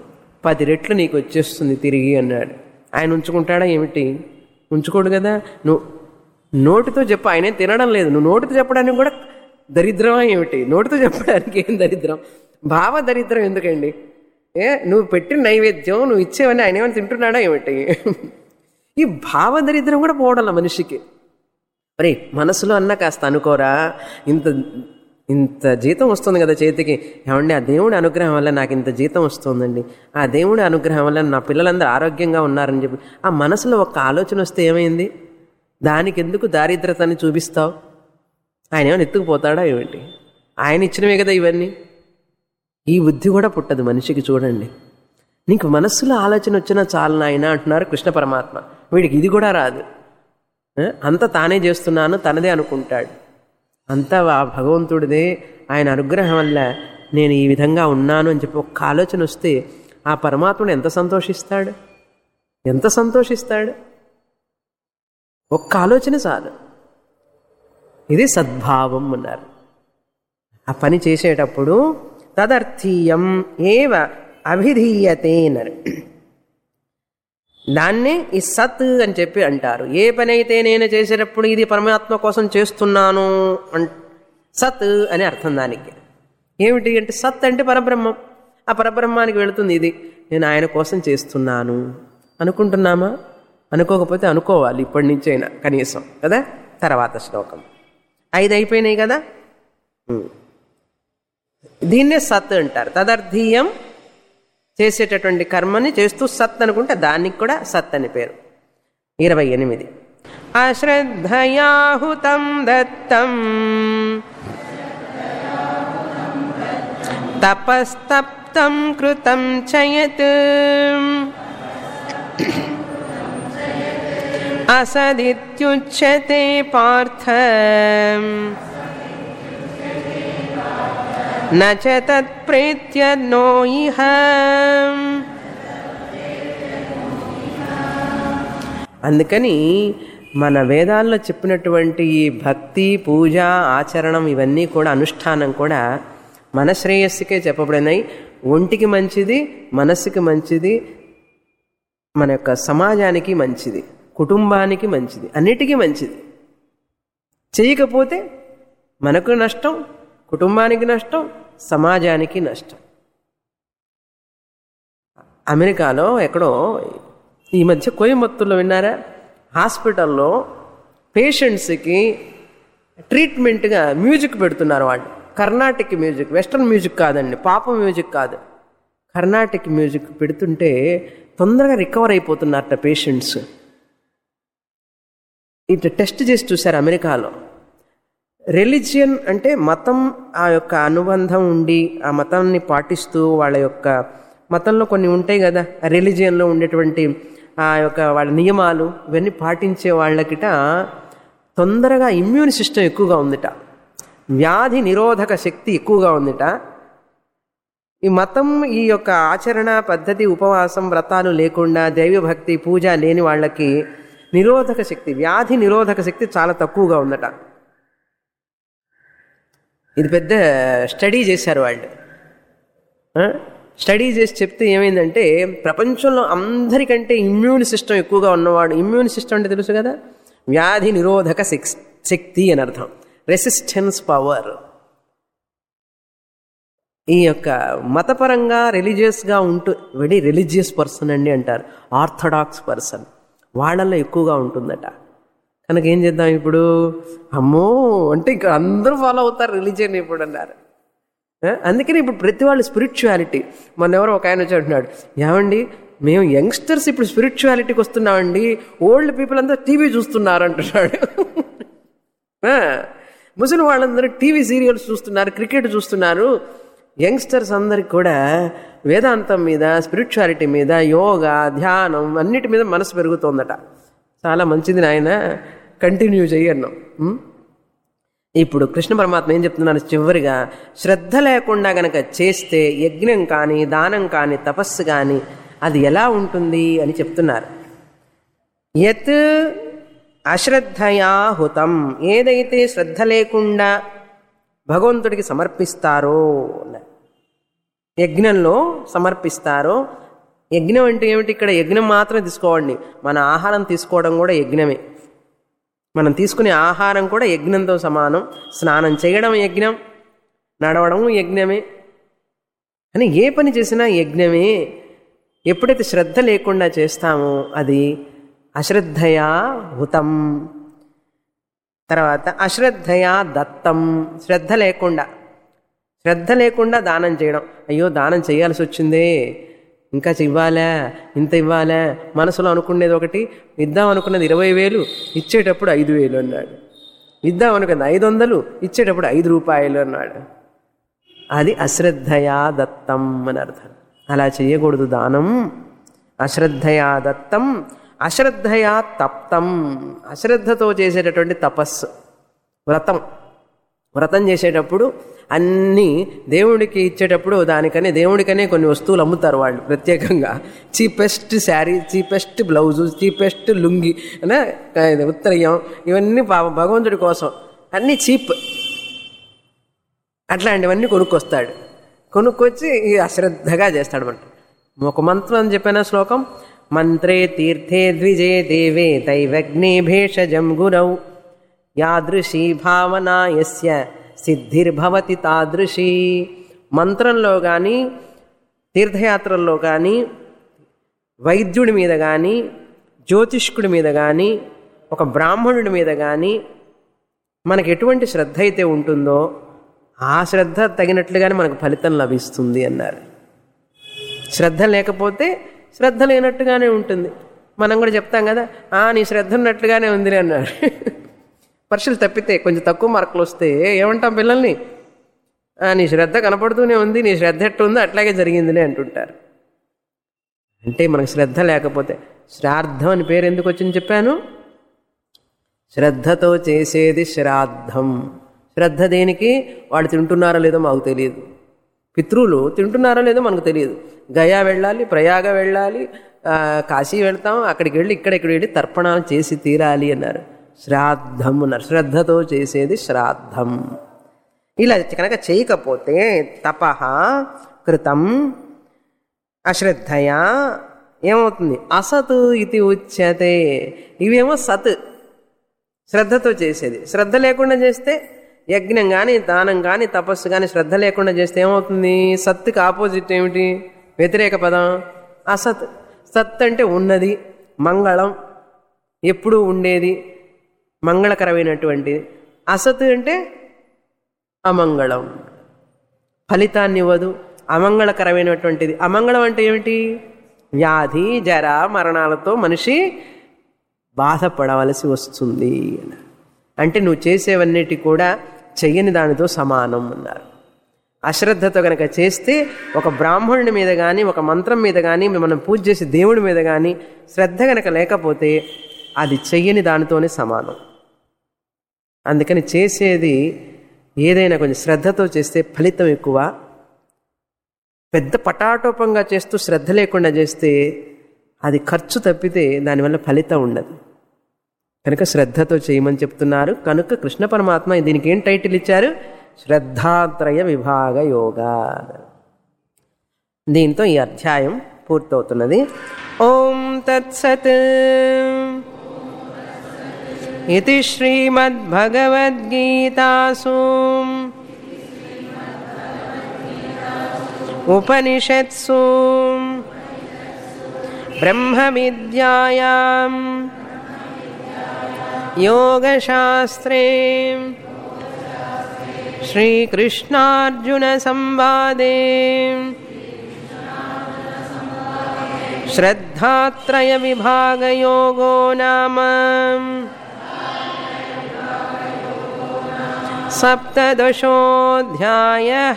పది రెట్లు నీకు వచ్చేస్తుంది తిరిగి అన్నాడు ఆయన ఉంచుకుంటాడా ఏమిటి ఉంచుకోడు కదా నువ్వు నోటితో చెప్పు ఆయనే తినడం లేదు నువ్వు నోటితో చెప్పడానికి కూడా దరిద్రమా ఏమిటి నోటితో చెప్పడానికి ఏం దరిద్రం భావ దరిద్రం ఎందుకండి ఏ నువ్వు పెట్టిన నైవేద్యం నువ్వు ఇచ్చేవని ఆయన ఏమైనా తింటున్నాడా ఏమిటి ఈ భావ దరిద్రం కూడా పోవడం మనిషికి మరి మనసులో అన్న కాస్త అనుకోరా ఇంత ఇంత జీతం వస్తుంది కదా చేతికి ఏమండి ఆ దేవుడి అనుగ్రహం వల్ల నాకు ఇంత జీతం వస్తుందండి ఆ దేవుడి అనుగ్రహం వల్ల నా పిల్లలందరూ ఆరోగ్యంగా ఉన్నారని చెప్పి ఆ మనసులో ఒక ఆలోచన వస్తే ఏమైంది దానికి ఎందుకు దారిద్రతని చూపిస్తావు ఆయన ఏమైనా ఎత్తుకుపోతాడా ఏమిటి ఆయన ఇచ్చినవే కదా ఇవన్నీ ఈ బుద్ధి కూడా పుట్టదు మనిషికి చూడండి నీకు మనస్సులో ఆలోచన వచ్చినా చాలు నాయన అంటున్నారు కృష్ణ పరమాత్మ వీడికి ఇది కూడా రాదు ఆ? అంతా తానే చేస్తున్నాను తనదే అనుకుంటాడు అంతా ఆ భగవంతుడిదే ఆయన అనుగ్రహం వల్ల నేను ఈ విధంగా ఉన్నాను అని చెప్పి ఒక్క ఆలోచన వస్తే ఆ పరమాత్ముడు ఎంత సంతోషిస్తాడు ఎంత సంతోషిస్తాడు ఒక్క ఆలోచన చాలు ఇది సద్భావం అన్నారు ఆ పని చేసేటప్పుడు తదర్థీయం ఏవ అభిధీయతే అన్నారు దాన్నే ఈ సత్ అని చెప్పి అంటారు ఏ పని అయితే నేను చేసేటప్పుడు ఇది పరమాత్మ కోసం చేస్తున్నాను అన్ సత్ అని అర్థం దానికి ఏమిటి అంటే సత్ అంటే పరబ్రహ్మం ఆ పరబ్రహ్మానికి వెళుతుంది ఇది నేను ఆయన కోసం చేస్తున్నాను అనుకుంటున్నామా అనుకోకపోతే అనుకోవాలి ఇప్పటి నుంచైనా కనీసం కదా తర్వాత శ్లోకం ఐదు అయిపోయినాయి కదా ఉమ్. దీన్నే సత్ అంటారు తదర్థీయం చేసేటటువంటి కర్మని చేస్తూ సత్ అనుకుంటే దానికి కూడా సత్ అని పేరు ఇరవై ఎనిమిది అశ్రద్ధయాహుతం దత్తం తపస్తప్తం కృతం చయత్ అసదిత్యుచ్యతే పార్థ न च तत्प्रेत्य नो इह అందుకని మన వేదాల్లో చెప్పినటువంటి ఈ భక్తి పూజ ఆచరణం ఇవన్నీ కూడా అనుష్ఠానం కూడా మన శ్రేయస్సుకే చెప్పబడినాయి ఒంటికి మంచిది మనస్సుకి మంచిది మన యొక్క సమాజానికి మంచిది కుటుంబానికి మంచిది అన్నిటికీ మంచిది చేయకపోతే మనకు నష్టం కుటుంబానికి నష్టం సమాజానికి నష్టం అమెరికాలో ఎక్కడో ఈ మధ్య కోయంబత్తూరులో విన్నారా హాస్పిటల్లో పేషెంట్స్కి ట్రీట్మెంట్గా మ్యూజిక్ పెడుతున్నారు వాళ్ళు కర్ణాటిక్ మ్యూజిక్ వెస్ట్రన్ మ్యూజిక్ కాదండి పాప మ్యూజిక్ కాదు కర్ణాటిక్ మ్యూజిక్ పెడుతుంటే తొందరగా రికవర్ అయిపోతున్నారట పేషెంట్స్ ఇట్లా టెస్ట్ చేసి చూశారు అమెరికాలో రిలీజియన్ అంటే మతం ఆ యొక్క అనుబంధం ఉండి ఆ మతాన్ని పాటిస్తూ వాళ్ళ యొక్క మతంలో కొన్ని ఉంటాయి కదా ఆ రిలీజియన్లో ఉండేటువంటి ఆ యొక్క వాళ్ళ నియమాలు ఇవన్నీ పాటించే వాళ్ళకిట తొందరగా ఇమ్యూన్ సిస్టమ్ ఎక్కువగా ఉందిట వ్యాధి నిరోధక శక్తి ఎక్కువగా ఉందిట ఈ మతం ఈ యొక్క ఆచరణ పద్ధతి ఉపవాసం వ్రతాలు లేకుండా దైవభక్తి పూజ లేని వాళ్ళకి నిరోధక శక్తి వ్యాధి నిరోధక శక్తి చాలా తక్కువగా ఉందట ఇది పెద్ద స్టడీ చేశారు వాళ్ళు ఆ? స్టడీ చేసి చెప్తే ఏమైందంటే ప్రపంచంలో అందరికంటే ఇమ్యూన్ సిస్టమ్ ఎక్కువగా ఉన్నవాడు ఇమ్యూన్ సిస్టమ్ అంటే తెలుసు కదా వ్యాధి నిరోధక శక్- శక్తి అని అర్థం రెసిస్టెన్స్ పవర్ ఈ యొక్క మతపరంగా రిలీజియస్గా ఉంటూ వెరీ రిలీజియస్ పర్సన్ అండి అంటారు ఆర్థడాక్స్ పర్సన్ వాళ్ళల్లో ఎక్కువగా ఉంటుందట కనుక ఏం చేద్దాం ఇప్పుడు అమ్మో అంటే ఇక్కడ అందరూ ఫాలో అవుతారు రిలీజియన్ ఇప్పుడు అన్నారు ఆ? అందుకని ఇప్పుడు ప్రతి వాళ్ళు స్పిరిచువాలిటీ మొన్న ఎవరో ఒక ఆయన వచ్చి అంటున్నాడు ఏమండి మేము యంగ్స్టర్స్ ఇప్పుడు స్పిరిచువాలిటీకి వస్తున్నామండి ఓల్డ్ పీపుల్ అంతా టీవీ చూస్తున్నారు అంటున్నాడు ఆ, ముసలి వాళ్ళందరూ టీవీ సీరియల్స్ చూస్తున్నారు క్రికెట్ చూస్తున్నారు యంగ్స్టర్స్ అందరికి కూడా వేదాంతం మీద స్పిరిచువాలిటీ మీద యోగా ధ్యానం అన్నిటి మీద మనసు పెరుగుతోందట చాలా మంచిది నాయన కంటిన్యూ చెయ్యన్నాం ఉం? ఇప్పుడు కృష్ణ పరమాత్మ ఏం చెప్తున్నాను చివరిగా శ్రద్ధ లేకుండా గనక చేస్తే యజ్ఞం కానీ దానం కానీ తపస్సు కానీ అది ఎలా ఉంటుంది అని చెప్తున్నారు యత్ అశ్రద్ధయా హుతం ఏదైతే శ్రద్ధ లేకుండా భగవంతుడికి సమర్పిస్తారో అన్నారు. యజ్ఞంలో సమర్పిస్తారో యజ్ఞం అంటే ఏమిటి ఇక్కడ యజ్ఞం మాత్రం తీసుకోవండి మన ఆహారం తీసుకోవడం కూడా యజ్ఞమే మనం తీసుకునే ఆహారం కూడా యజ్ఞంతో సమానం స్నానం చేయడం యజ్ఞం నడవడం యజ్ఞమే అని ఏ పని చేసినా యజ్ఞమే ఎప్పుడైతే శ్రద్ధ లేకుండా చేస్తామో అది అశ్రద్ధయా హుతం తర్వాత అశ్రద్ధయా దత్తం శ్రద్ధ లేకుండా శ్రద్ధ లేకుండా దానం చేయడం అయ్యో దానం చేయాల్సి వచ్చిందే ఇంకా ఇవ్వాలా ఇంత ఇవ్వాలా మనసులో అనుకునేది ఒకటి ఇద్దాం అనుకున్నది ఇరవై వేలు ఇచ్చేటప్పుడు ఐదు వేలు అన్నాడు ఇద్దాం అనుకున్నది ఐదు వందలు ఇచ్చేటప్పుడు ఐదు రూపాయలు అన్నాడు అది అశ్రద్ధయా దత్తం అని అర్థం అలా చేయకూడదు దానం అశ్రద్ధయా దత్తం అశ్రద్ధయా తప్తం అశ్రద్ధతో చేసేటటువంటి తపస్సు వ్రతం వ్రతం చేసేటప్పుడు అన్నీ దేవుడికి ఇచ్చేటప్పుడు దానికనే దేవుడికనే కొన్ని వస్తువులు అమ్ముతారు వాళ్ళు ప్రత్యేకంగా cheapest sari cheapest blouse cheapest lungi అనే ఇది ఉత్తరయం ఇవన్నీ పాపం భగవంతుడి కోసం అన్నీ చీప్ అట్లాంటివన్నీ కొనుక్కొస్తాడు కొనుక్కొచ్చి ఈ అశ్రద్ధగా చేస్తాడు అనమాట ఒక మంత్రం అని చెప్పిన శ్లోకం మంత్రే తీర్థే ద్విజే దేవే దైవగ్నే భేషజం గురౌ యాదృశీ భావన యస్య సిద్ధిర్భవతి తాదృశీ మంత్రంలో కానీ తీర్థయాత్రల్లో కానీ వైద్యుడి మీద కానీ జ్యోతిష్కుడి మీద కానీ ఒక బ్రాహ్మణుడి మీద కానీ మనకు ఎటువంటి శ్రద్ధ అయితే ఉంటుందో ఆ శ్రద్ధ తగినట్లుగానే మనకు ఫలితం లభిస్తుంది అన్నారు శ్రద్ధ లేకపోతే శ్రద్ధ లేనట్టుగానే ఉంటుంది మనం కూడా చెప్తాం కదా ఆ నీ శ్రద్ధ ఉన్నట్లుగానే ఉంది అన్నాడు పరీక్షలు తప్పితే కొంచెం తక్కువ మార్కులు వస్తే ఏమంటాం పిల్లల్ని "ఆ, నీ శ్రద్ధ కనపడుతూనే ఉంది నీ శ్రద్ధ ఎట్టు ఉందో అట్లాగే జరిగిందిలే అంటుంటారు అంటే మనకు శ్రద్ధ లేకపోతే శ్రాద్ధం అని పేరు ఎందుకు వచ్చింది చెప్పాను శ్రద్ధతో చేసేది శ్రాద్ధం శ్రద్ధ దేనికి వాడు తింటున్నారో లేదో మాకు తెలియదు పితృలు తింటున్నారో లేదో మనకు తెలియదు గయా వెళ్ళాలి ప్రయాగ వెళ్ళాలి ఆ, కాశీ వెళ్తాం అక్కడికి వెళ్ళి ఇక్కడికి వెళ్ళి తర్పణాలు చేసి తీరాలి అన్నారు శ్రాద్ధం అన్నారు శ్రద్ధతో చేసేది శ్రాద్ధం ఇలా కనుక చేయకపోతే తపహ కృతం అశ్రద్ధయా ఏమవుతుంది అసత్ ఇది ఉచ్యతే ఇవేమో సత్ శ్రద్ధతో చేసేది శ్రద్ధ లేకుండా చేస్తే యజ్ఞం కానీ దానం కానీ తపస్సు కానీ శ్రద్ధ లేకుండా చేస్తే ఏమవుతుంది సత్తుకి ఆపోజిట్ ఏమిటి వ్యతిరేక పదం అసత్ సత్ అంటే ఉన్నది మంగళం ఎప్పుడూ ఉండేది మంగళకరమైనటువంటిది అసత్ అంటే అమంగళం ఫలితాన్ని ఇవ్వదు అమంగళకరమైనటువంటిది అమంగళం అంటే ఏమిటి వ్యాధి జర మరణాలతో మనిషి బాధపడవలసి వస్తుంది అన్నారు. అంటే నువ్వు చేసేవన్నిటి కూడా చెయ్యని దానితో సమానం అన్నారు అశ్రద్ధతో కనుక చేస్తే ఒక బ్రాహ్మణుడి మీద కానీ ఒక మంత్రం మీద కానీ మనం పూజ చేసే దేవుడి మీద కానీ శ్రద్ధ కనుక లేకపోతే అది చెయ్యని దానితోనే సమానం అందుకని చేసేది ఏదైనా కొంచెం శ్రద్ధతో చేస్తే ఫలితం ఎక్కువ పెద్ద పటాటోపంగా చేస్తూ శ్రద్ధ లేకుండా చేస్తే అది ఖర్చు తప్పితే దానివల్ల ఫలితం ఉండదు కనుక శ్రద్ధతో చేయమని చెప్తున్నారు కనుక కృష్ణ పరమాత్మ దీనికి ఏం టైటిల్ ఇచ్చారు శ్రద్ధాత్రయ విభాగ యోగా దీంతో ఈ అధ్యాయం పూర్తవుతున్నది ఓం తత్సత్ ఇది శ్రీమద్భగవద్గీతాసు ఉపనిషత్సు బ్రహ్మ విద్యాయాం योगशास्त्रे श्रीकृष्णार्जुनसंवादे श्रद्धात्रयविभागयोगो नाम सप्तदशोऽध्यायः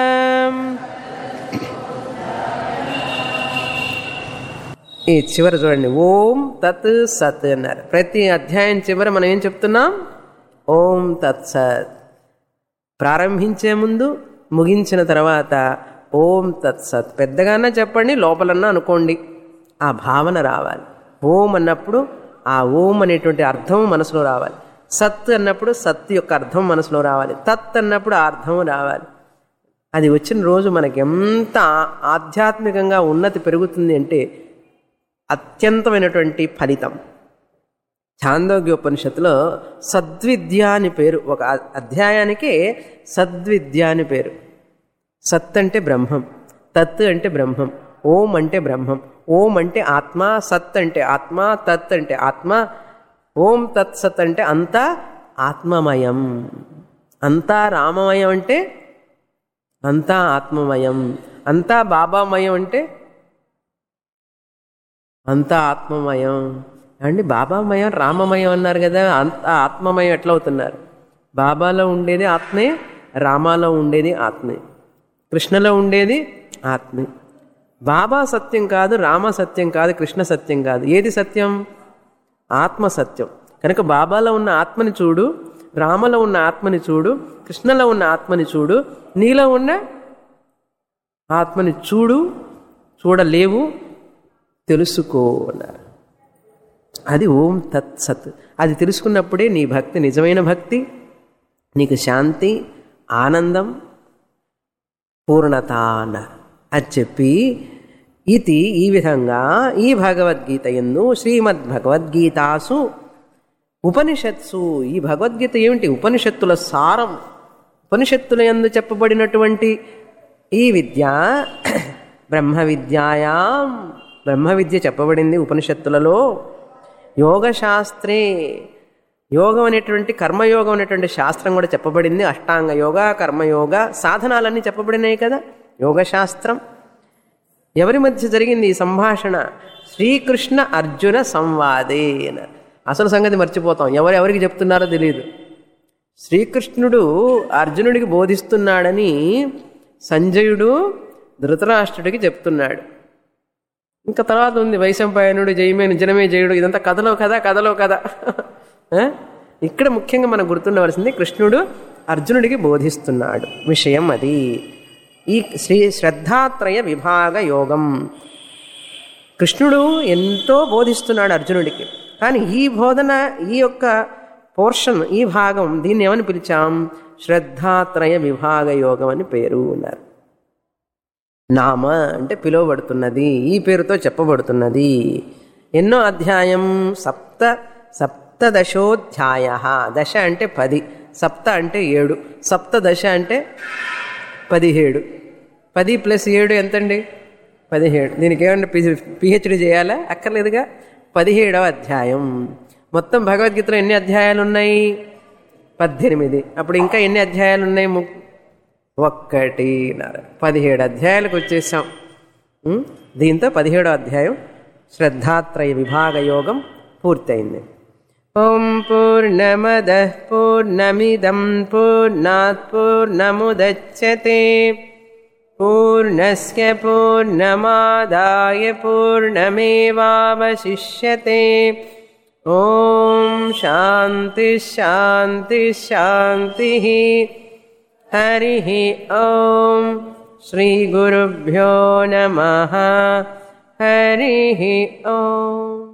ఈ చివర చూడండి ఓం తత్ సత్ అన్నారు ప్రతి అధ్యాయం చివర మనం ఏం చెప్తున్నాం ఓం తత్ సత్ ప్రారంభించే ముందు ముగించిన తర్వాత ఓం తత్ సత్ పెద్దగానే చెప్పండి లోపలన్నా అనుకోండి ఆ భావన రావాలి ఓం అన్నప్పుడు ఆ ఓం అనేటువంటి అర్థం మనసులో రావాలి సత్ అన్నప్పుడు సత్ యొక్క అర్థం మనసులో రావాలి తత్ అన్నప్పుడు ఆ అర్థం రావాలి అది వచ్చిన రోజు మనకి ఎంత ఆధ్యాత్మికంగా ఉన్నతి పెరుగుతుంది అంటే అత్యంతమైనటువంటి ఫలితం ఛాందోగ్యోపనిషత్తులో సద్విద్య అని పేరు ఒక అ- అధ్యాయానికి సద్విద్య అని పేరు సత్ అంటే బ్రహ్మం తత్ అంటే బ్రహ్మం ఓం అంటే బ్రహ్మం ఓం అంటే ఆత్మ సత్ అంటే ఆత్మ తత్ అంటే ఆత్మ ఓం తత్ సత్ అంటే అంతా ఆత్మమయం అంతా రామమయం అంటే అంతా ఆత్మమయం అంతా బాబామయం అంటే అంతా ఆత్మమయం అండి బాబామయం రామమయం అన్నారు కదా అంత ఆత్మమయం ఎట్లా అవుతున్నారు బాబాలో ఉండేది ఆత్మే రామాలో ఉండేది ఆత్మే కృష్ణలో ఉండేది ఆత్మే బాబా సత్యం కాదు రామ సత్యం కాదు కృష్ణ సత్యం కాదు ఏది సత్యం ఆత్మ సత్యం కనుక బాబాలో ఉన్న ఆత్మని చూడు రామలో ఉన్న ఆత్మని చూడు కృష్ణలో ఉన్న ఆత్మని చూడు నీలో ఉన్న ఆత్మని చూడు చూడలేవు తెలుసుకో అన్నారు అది ఓం తత్ సత్ అది తెలుసుకున్నప్పుడే నీ భక్తి నిజమైన భక్తి నీకు శాంతి ఆనందం పూర్ణత అన్నారు అది చెప్పి ఇది ఈ విధంగా ఈ భగవద్గీత ఎందు శ్రీమద్ భగవద్గీతాసు ఉపనిషత్సు ఈ భగవద్గీత ఏమిటి ఉపనిషత్తుల సారం ఉపనిషత్తుల ఎందు చెప్పబడినటువంటి ఈ విద్య బ్రహ్మ విద్యాయాం బ్రహ్మ విద్య చెప్పబడింది ఉపనిషత్తులలో యోగశాస్త్రే యోగం అనేటువంటి కర్మయోగం అనేటువంటి శాస్త్రం కూడా చెప్పబడింది అష్టాంగ యోగ కర్మయోగ సాధనాలన్నీ చెప్పబడినాయి కదా యోగశాస్త్రం ఎవరి మధ్య జరిగింది ఈ సంభాషణ శ్రీకృష్ణ అర్జున సంవాదే అన్నారు. అసలు సంగతి మర్చిపోతాం ఎవరు ఎవరికి చెప్తున్నారో తెలియదు శ్రీకృష్ణుడు అర్జునుడికి బోధిస్తున్నాడని సంజయుడు ధృతరాష్ట్రుడికి చెప్తున్నాడు ఇంకా తర్వాత ఉంది వైశంపాయనుడు జయమేను జనమే జయుడు ఇదంతా కథలో కదా కథలో కదా ఆ? ఇక్కడ ముఖ్యంగా మనకు గుర్తుండవలసింది కృష్ణుడు అర్జునుడికి బోధిస్తున్నాడు విషయం అది ఈ శ్రీ శ్రద్ధాత్రయ విభాగ యోగం కృష్ణుడు ఎంతో బోధిస్తున్నాడు అర్జునుడికి కానీ ఈ బోధన ఈ యొక్క పోర్షన్ ఈ భాగం దీన్ని ఏమని పిలిచాం శ్రద్ధాత్రయ విభాగ యోగం అని పేరు అన్నారు నామ అంటే పిలువబడుతున్నది ఈ పేరుతో చెప్పబడుతున్నది ఎన్నో అధ్యాయం సప్త సప్తదశోధ్యాయ దశ అంటే పది సప్త అంటే ఏడు సప్తదశ అంటే పదిహేడు పది ప్లస్ ఏడు ఎంతండి పదిహేడు దీనికి ఏమన్నా పిహెచ్డి చేయాలా అక్కర్లేదుగా పదిహేడవ అధ్యాయం మొత్తం భగవద్గీతలో ఎన్ని అధ్యాయాలు ఉన్నాయి పద్దెనిమిది అప్పుడు ఇంకా ఎన్ని అధ్యాయాలు ఉన్నాయి ము- ఒక్కటి పదిహేడు అధ్యాయాలకు వచ్చేసాం ఉం? దీంతో పదిహేడో అధ్యాయం శ్రద్ధాత్రయ విభాగ యోగం పూర్తయింది ఓం పూర్ణమద పూర్ణమిదం పూర్ణాత్ పూర్ణముదచ్చతే పూర్ణస్య పూర్ణమాదాయ పూర్ణమేవావశిష్యతే ఓం శాంతి శాంతి శాంతి హరి ఓం శ్రీగురుభ్యో నమ హరి ఓం